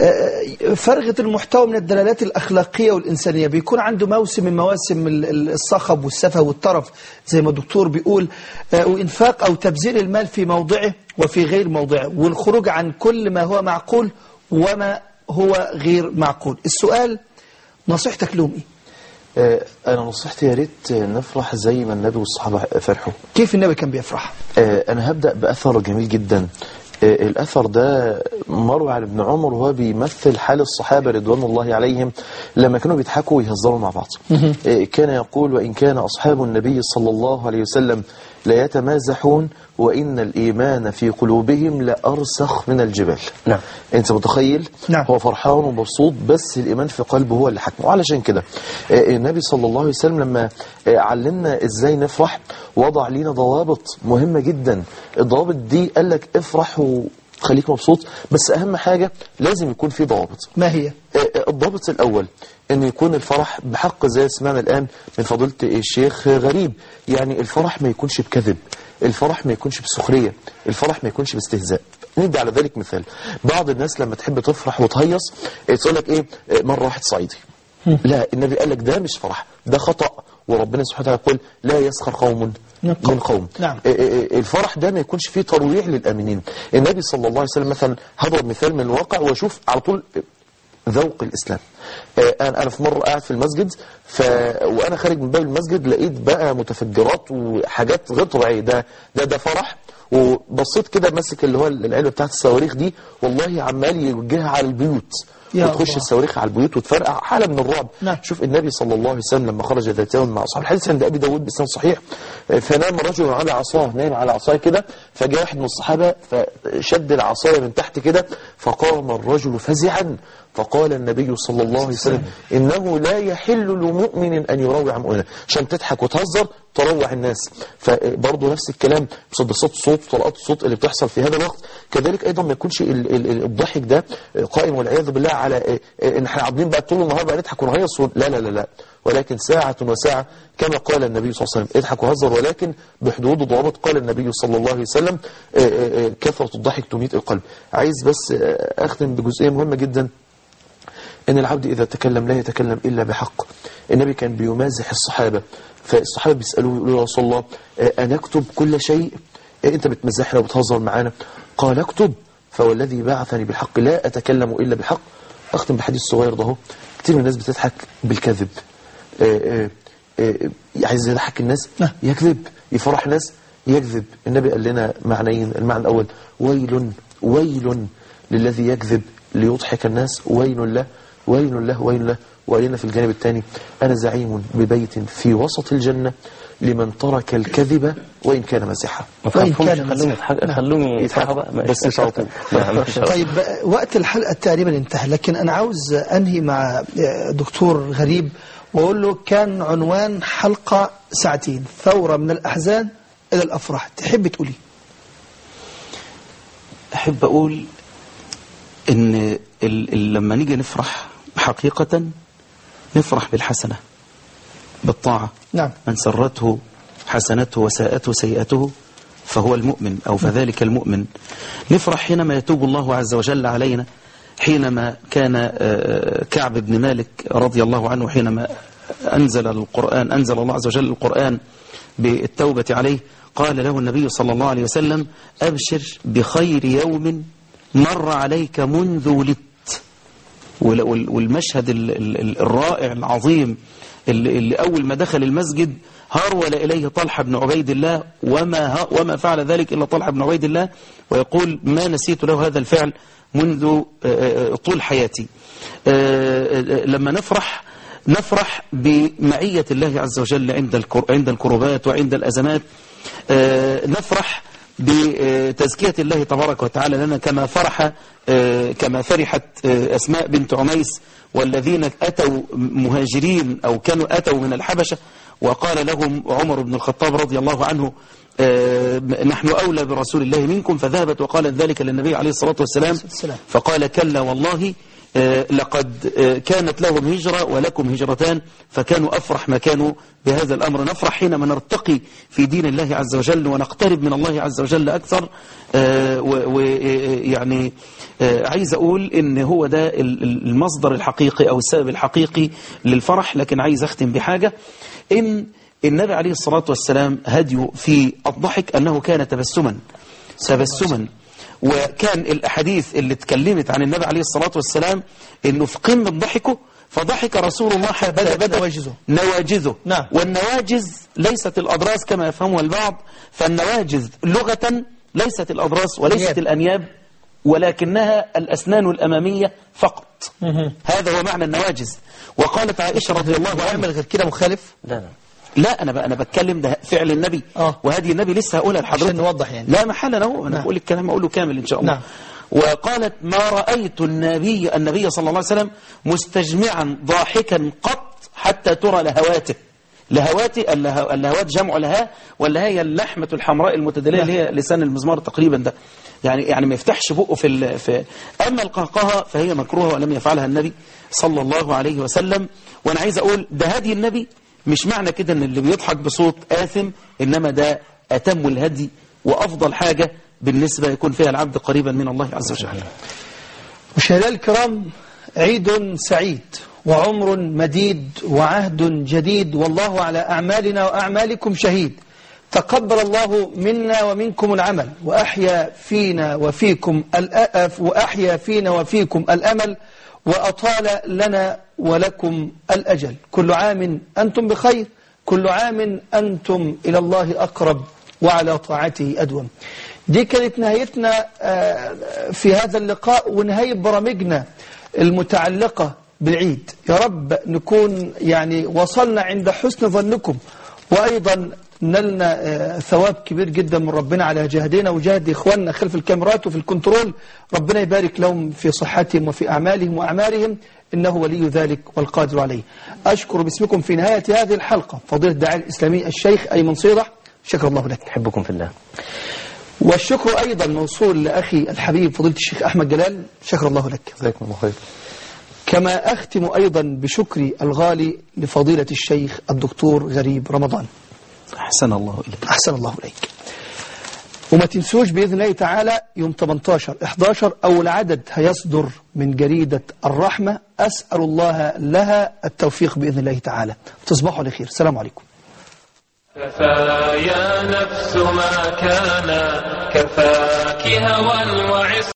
آه، فرغة المحتوى من الدلالات الأخلاقية والإنسانية بيكون عنده موسم من مواسم ال- ال- الصخب والسفه والترف زي ما الدكتور بيقول آه، وإنفاق أو تبذير المال في موضعه وفي غير موضعه والخروج عن كل ما هو معقول وما هو غير معقول السؤال نصيحتك لهم إيه؟ آه، أنا نصيحتي يا ريت نفرح زي ما النبي والصحابة فرحوا كيف النبي كان بيفرح آه، أنا هبدأ بأثر جميل جدا آه، الأثر ده مروي عن ابن عمر وهو بيمثل حال الصحابة رضوان الله عليهم لما كانوا بيضحكوا ويهزروا مع بعض آه، كان يقول وإن كان أصحاب النبي صلى الله عليه وسلم لا يتمازحون وإن الإيمان في قلوبهم لأرسخ من الجبال نعم انت متخيل نعم. هو فرحان ومبسوط بس الايمان في قلبه هو اللي حكمه علشان كده آه، النبي صلى الله عليه وسلم لما آه، علمنا ازاي نفرح وضع لينا ضوابط مهمه جدا الضوابط دي قال لك افرح وخليك مبسوط بس اهم حاجه لازم يكون في ضوابط ما هي آه، آه، الضابط الأول أن يكون الفرح بحق زي سمعنا الآن من فضيلة الشيخ غريب يعني الفرح ما يكونش بكذب الفرح ما يكونش بسخرية الفرح ما يكونش باستهزاء ندي على ذلك مثال بعض الناس لما تحب تفرح وتهيص آه، تقول لك إيه آه، مرة واحد صعيدي لا النبي قال لك ده مش فرح ده خطأ وربنا سبحانه وتعالى يقول لا يسخر قوم من قوم نعم. آه، آه، الفرح ده ما يكونش فيه ترويع للآمنين النبي صلى الله عليه وسلم مثلا هضرب مثال من الواقع واشوف على طول ذوق الإسلام آه، أنا أنا في مرة قاعد في المسجد ف... وأنا خارج من باب المسجد لقيت بقى متفجرات وحاجات غير طبيعية ده ده ده فرح وبصيت كده ماسك اللي هو العلبة بتاعت الصواريخ دي والله عمال يوجهها على البيوت يا وتخش الله. الصواريخ على البيوت وتفرقع حالة من الرعب نعم. شوف النبي صلى الله عليه وسلم لما خرج ذات يوم مع أصحاب الحديث عند أبي داود بسناد صحيح آه، فنام رجل على عصاه نام على عصاه كده فجاء واحد من الصحابة فشد العصاية من تحت كده فقام الرجل فزعا فقال النبي صلى الله عليه وسلم إنه لا يحل لمؤمن أن يروع مؤمنا عشان تضحك وتهزر تروع الناس فبرضه نفس الكلام مسدسات الصوت وطلقات الصوت اللي بتحصل في هذا الوقت كذلك ايضا ما يكونش ال- ال- ال- الضحك ده قائم والعياذ بالله على ان احنا عاملين بقى طول النهار بقى نضحك ونهيص ون- لا لا لا لا ولكن ساعة وساعة كما قال النبي صلى الله عليه وسلم اضحك وهزر ولكن بحدود وضوابط قال النبي صلى الله عليه وسلم آه، آه، آه، كثرة الضحك تميت القلب عايز بس آه، أختم بجزئية مهمة جدا ان العبد اذا تكلم لا يتكلم الا بحق النبي كان بيمازح الصحابه فالصحابه بيسالوه يقولوا يا رسول الله آه، انا اكتب كل شيء آه، انت بتمزحنا وبتهزر معانا قال اكتب فوالذي بعثني بالحق لا اتكلم الا بالحق اختم بحديث صغير ده اهو كتير من الناس بتضحك بالكذب آه، آه، آه، عايز يضحك الناس يكذب يفرح الناس يكذب النبي قال لنا معنيين المعنى الاول ويل ويل للذي يكذب ليضحك الناس ويل له ويل له ويل له وقالنا في الجانب الثاني أنا زعيم ببيت في وسط الجنة لمن ترك الكذب وإن كان مزحا ما تخافهمش خلوهم يضحكوا خلوهم يضحكوا بقى ماشي. بس مش على طول نعم، مش على طول. طيب وقت الحلقة تقريبا انتهى لكن أنا عاوز أنهي مع دكتور غريب وأقول له كان عنوان حلقة ساعتين ثورة من الأحزان إلى الأفراح تحب تقولي أحب أقول إن ال ال لما نيجي نفرح حقيقة نفرح بالحسنة بالطاعة نعم من سرته حسنته وساءته سيئته فهو المؤمن أو فذلك المؤمن نفرح حينما يتوب الله عز وجل علينا حينما كان آه، كعب بن مالك رضي الله عنه حينما أنزل القرآن أنزل الله عز وجل القرآن بالتوبة عليه قال له النبي صلى الله عليه وسلم أبشر بخير يوم مر عليك منذ ولدت وال- وال- والمشهد ال- ال- ال- الرائع العظيم اللي اللي أول ما دخل المسجد هرول إليه طلحة بن عبيد الله وما, ه- وما فعل ذلك إلا طلحة بن عبيد الله ويقول ما نسيت له هذا الفعل منذ آه، آه، طول حياتي آه، آه، لما نفرح نفرح بمعية الله عز وجل عند الكر- عند الكربات وعند الأزمات آه، نفرح بتزكية الله تبارك وتعالى لنا كما فرح آه، كما فرحت آه، أسماء بنت عميس والذين أتوا مهاجرين أو كانوا أتوا من الحبشة وقال لهم عمر بن الخطاب رضي الله عنه آه، نحن أولى برسول الله منكم فذهبت وقالت ذلك للنبي عليه الصلاة والسلام فقال كلا والله آه، لقد آه، كانت لهم هجرة ولكم هجرتان فكانوا أفرح ما كانوا بهذا الأمر نفرح حينما نرتقي في دين الله عز وجل ونقترب من الله عز وجل أكثر ويعني عايز أقول إن هو ده ال- ال- المصدر الحقيقي أو السبب الحقيقي للفرح لكن عايز أختم بحاجة إن النبي عليه الصلاة والسلام هديه في الضحك أنه كان تبسما تبسما وكان الأحاديث اللي اتكلمت عن النبي عليه الصلاة والسلام إنه في قمة ضحكه فضحك رسول الله حتى بدأ نواجزه نواجزه نعم. والنواجز ليست الأضراس كما يفهمها البعض فالنواجز لغة ليست الأضراس وليست أنياب. الأنياب ولكنها الأسنان الأمامية فقط هذا هو معنى النواجز وقالت عائشة رضي الله عنها يعمل غير كده مخالف لا لا لا انا بقى انا بتكلم ده فعل النبي آه. وهدي النبي لسه هقولها لحضرتك عشان نوضح يعني. لا محل له انا نعم. بقول الكلام اقوله كامل ان شاء الله نعم. وقالت ما رايت النبي النبي صلى الله عليه وسلم مستجمعا ضاحكا قط حتى ترى لهواته لهواته اللها- اللهوات جمع لها ولا هي اللحمه الحمراء المتدليه اللي هي لسان المزمار تقريبا ده يعني يعني ما يفتحش بقه في, ال... في اما القهقهه فهي مكروهه ولم يفعلها النبي صلى الله عليه وسلم وانا عايز اقول ده هدي النبي مش معنى كده ان اللي بيضحك بصوت آثم انما ده اتم الهدي وافضل حاجة بالنسبة يكون فيها العبد قريبا من الله عز وجل مشاهدينا الكرام عيد سعيد وعمر مديد وعهد جديد والله على أعمالنا وأعمالكم شهيد تقبل الله منا ومنكم العمل وأحيا فينا وفيكم الأ- وأحيا فينا وفيكم الأمل وأطال لنا ولكم الأجل كل عام أنتم بخير كل عام أنتم إلى الله أقرب وعلى طاعته أدوم دي كانت نهايتنا آه، في هذا اللقاء ونهاية برامجنا المتعلقة بالعيد يا رب نكون يعني وصلنا عند حسن ظنكم وأيضا نلنا آه، ثواب كبير جدا من ربنا على جهدنا وجهد إخواننا خلف الكاميرات وفي الكنترول ربنا يبارك لهم في صحتهم وفي أعمالهم وأعمارهم إنه ولي ذلك والقادر عليه أشكر باسمكم في نهاية هذه الحلقة فضيلة الداعي الإسلامي الشيخ أيمن صيدح شكر الله لك أحبكم في الله والشكر أيضا موصول لأخي الحبيب فضيلة الشيخ أحمد جلال شكر الله لك جزاكم الله خير كما أختم أيضا بشكري الغالي لفضيلة الشيخ الدكتور غريب رمضان أحسن الله إليك أحسن الله إليك وما تنسوش بإذن الله تعالى يوم 18 11 أول عدد هيصدر من جريدة الرحمة أسأل الله لها التوفيق بإذن الله تعالى تصبحوا على خير السلام عليكم كفى يا نفس ما كان كفاك هوى وعص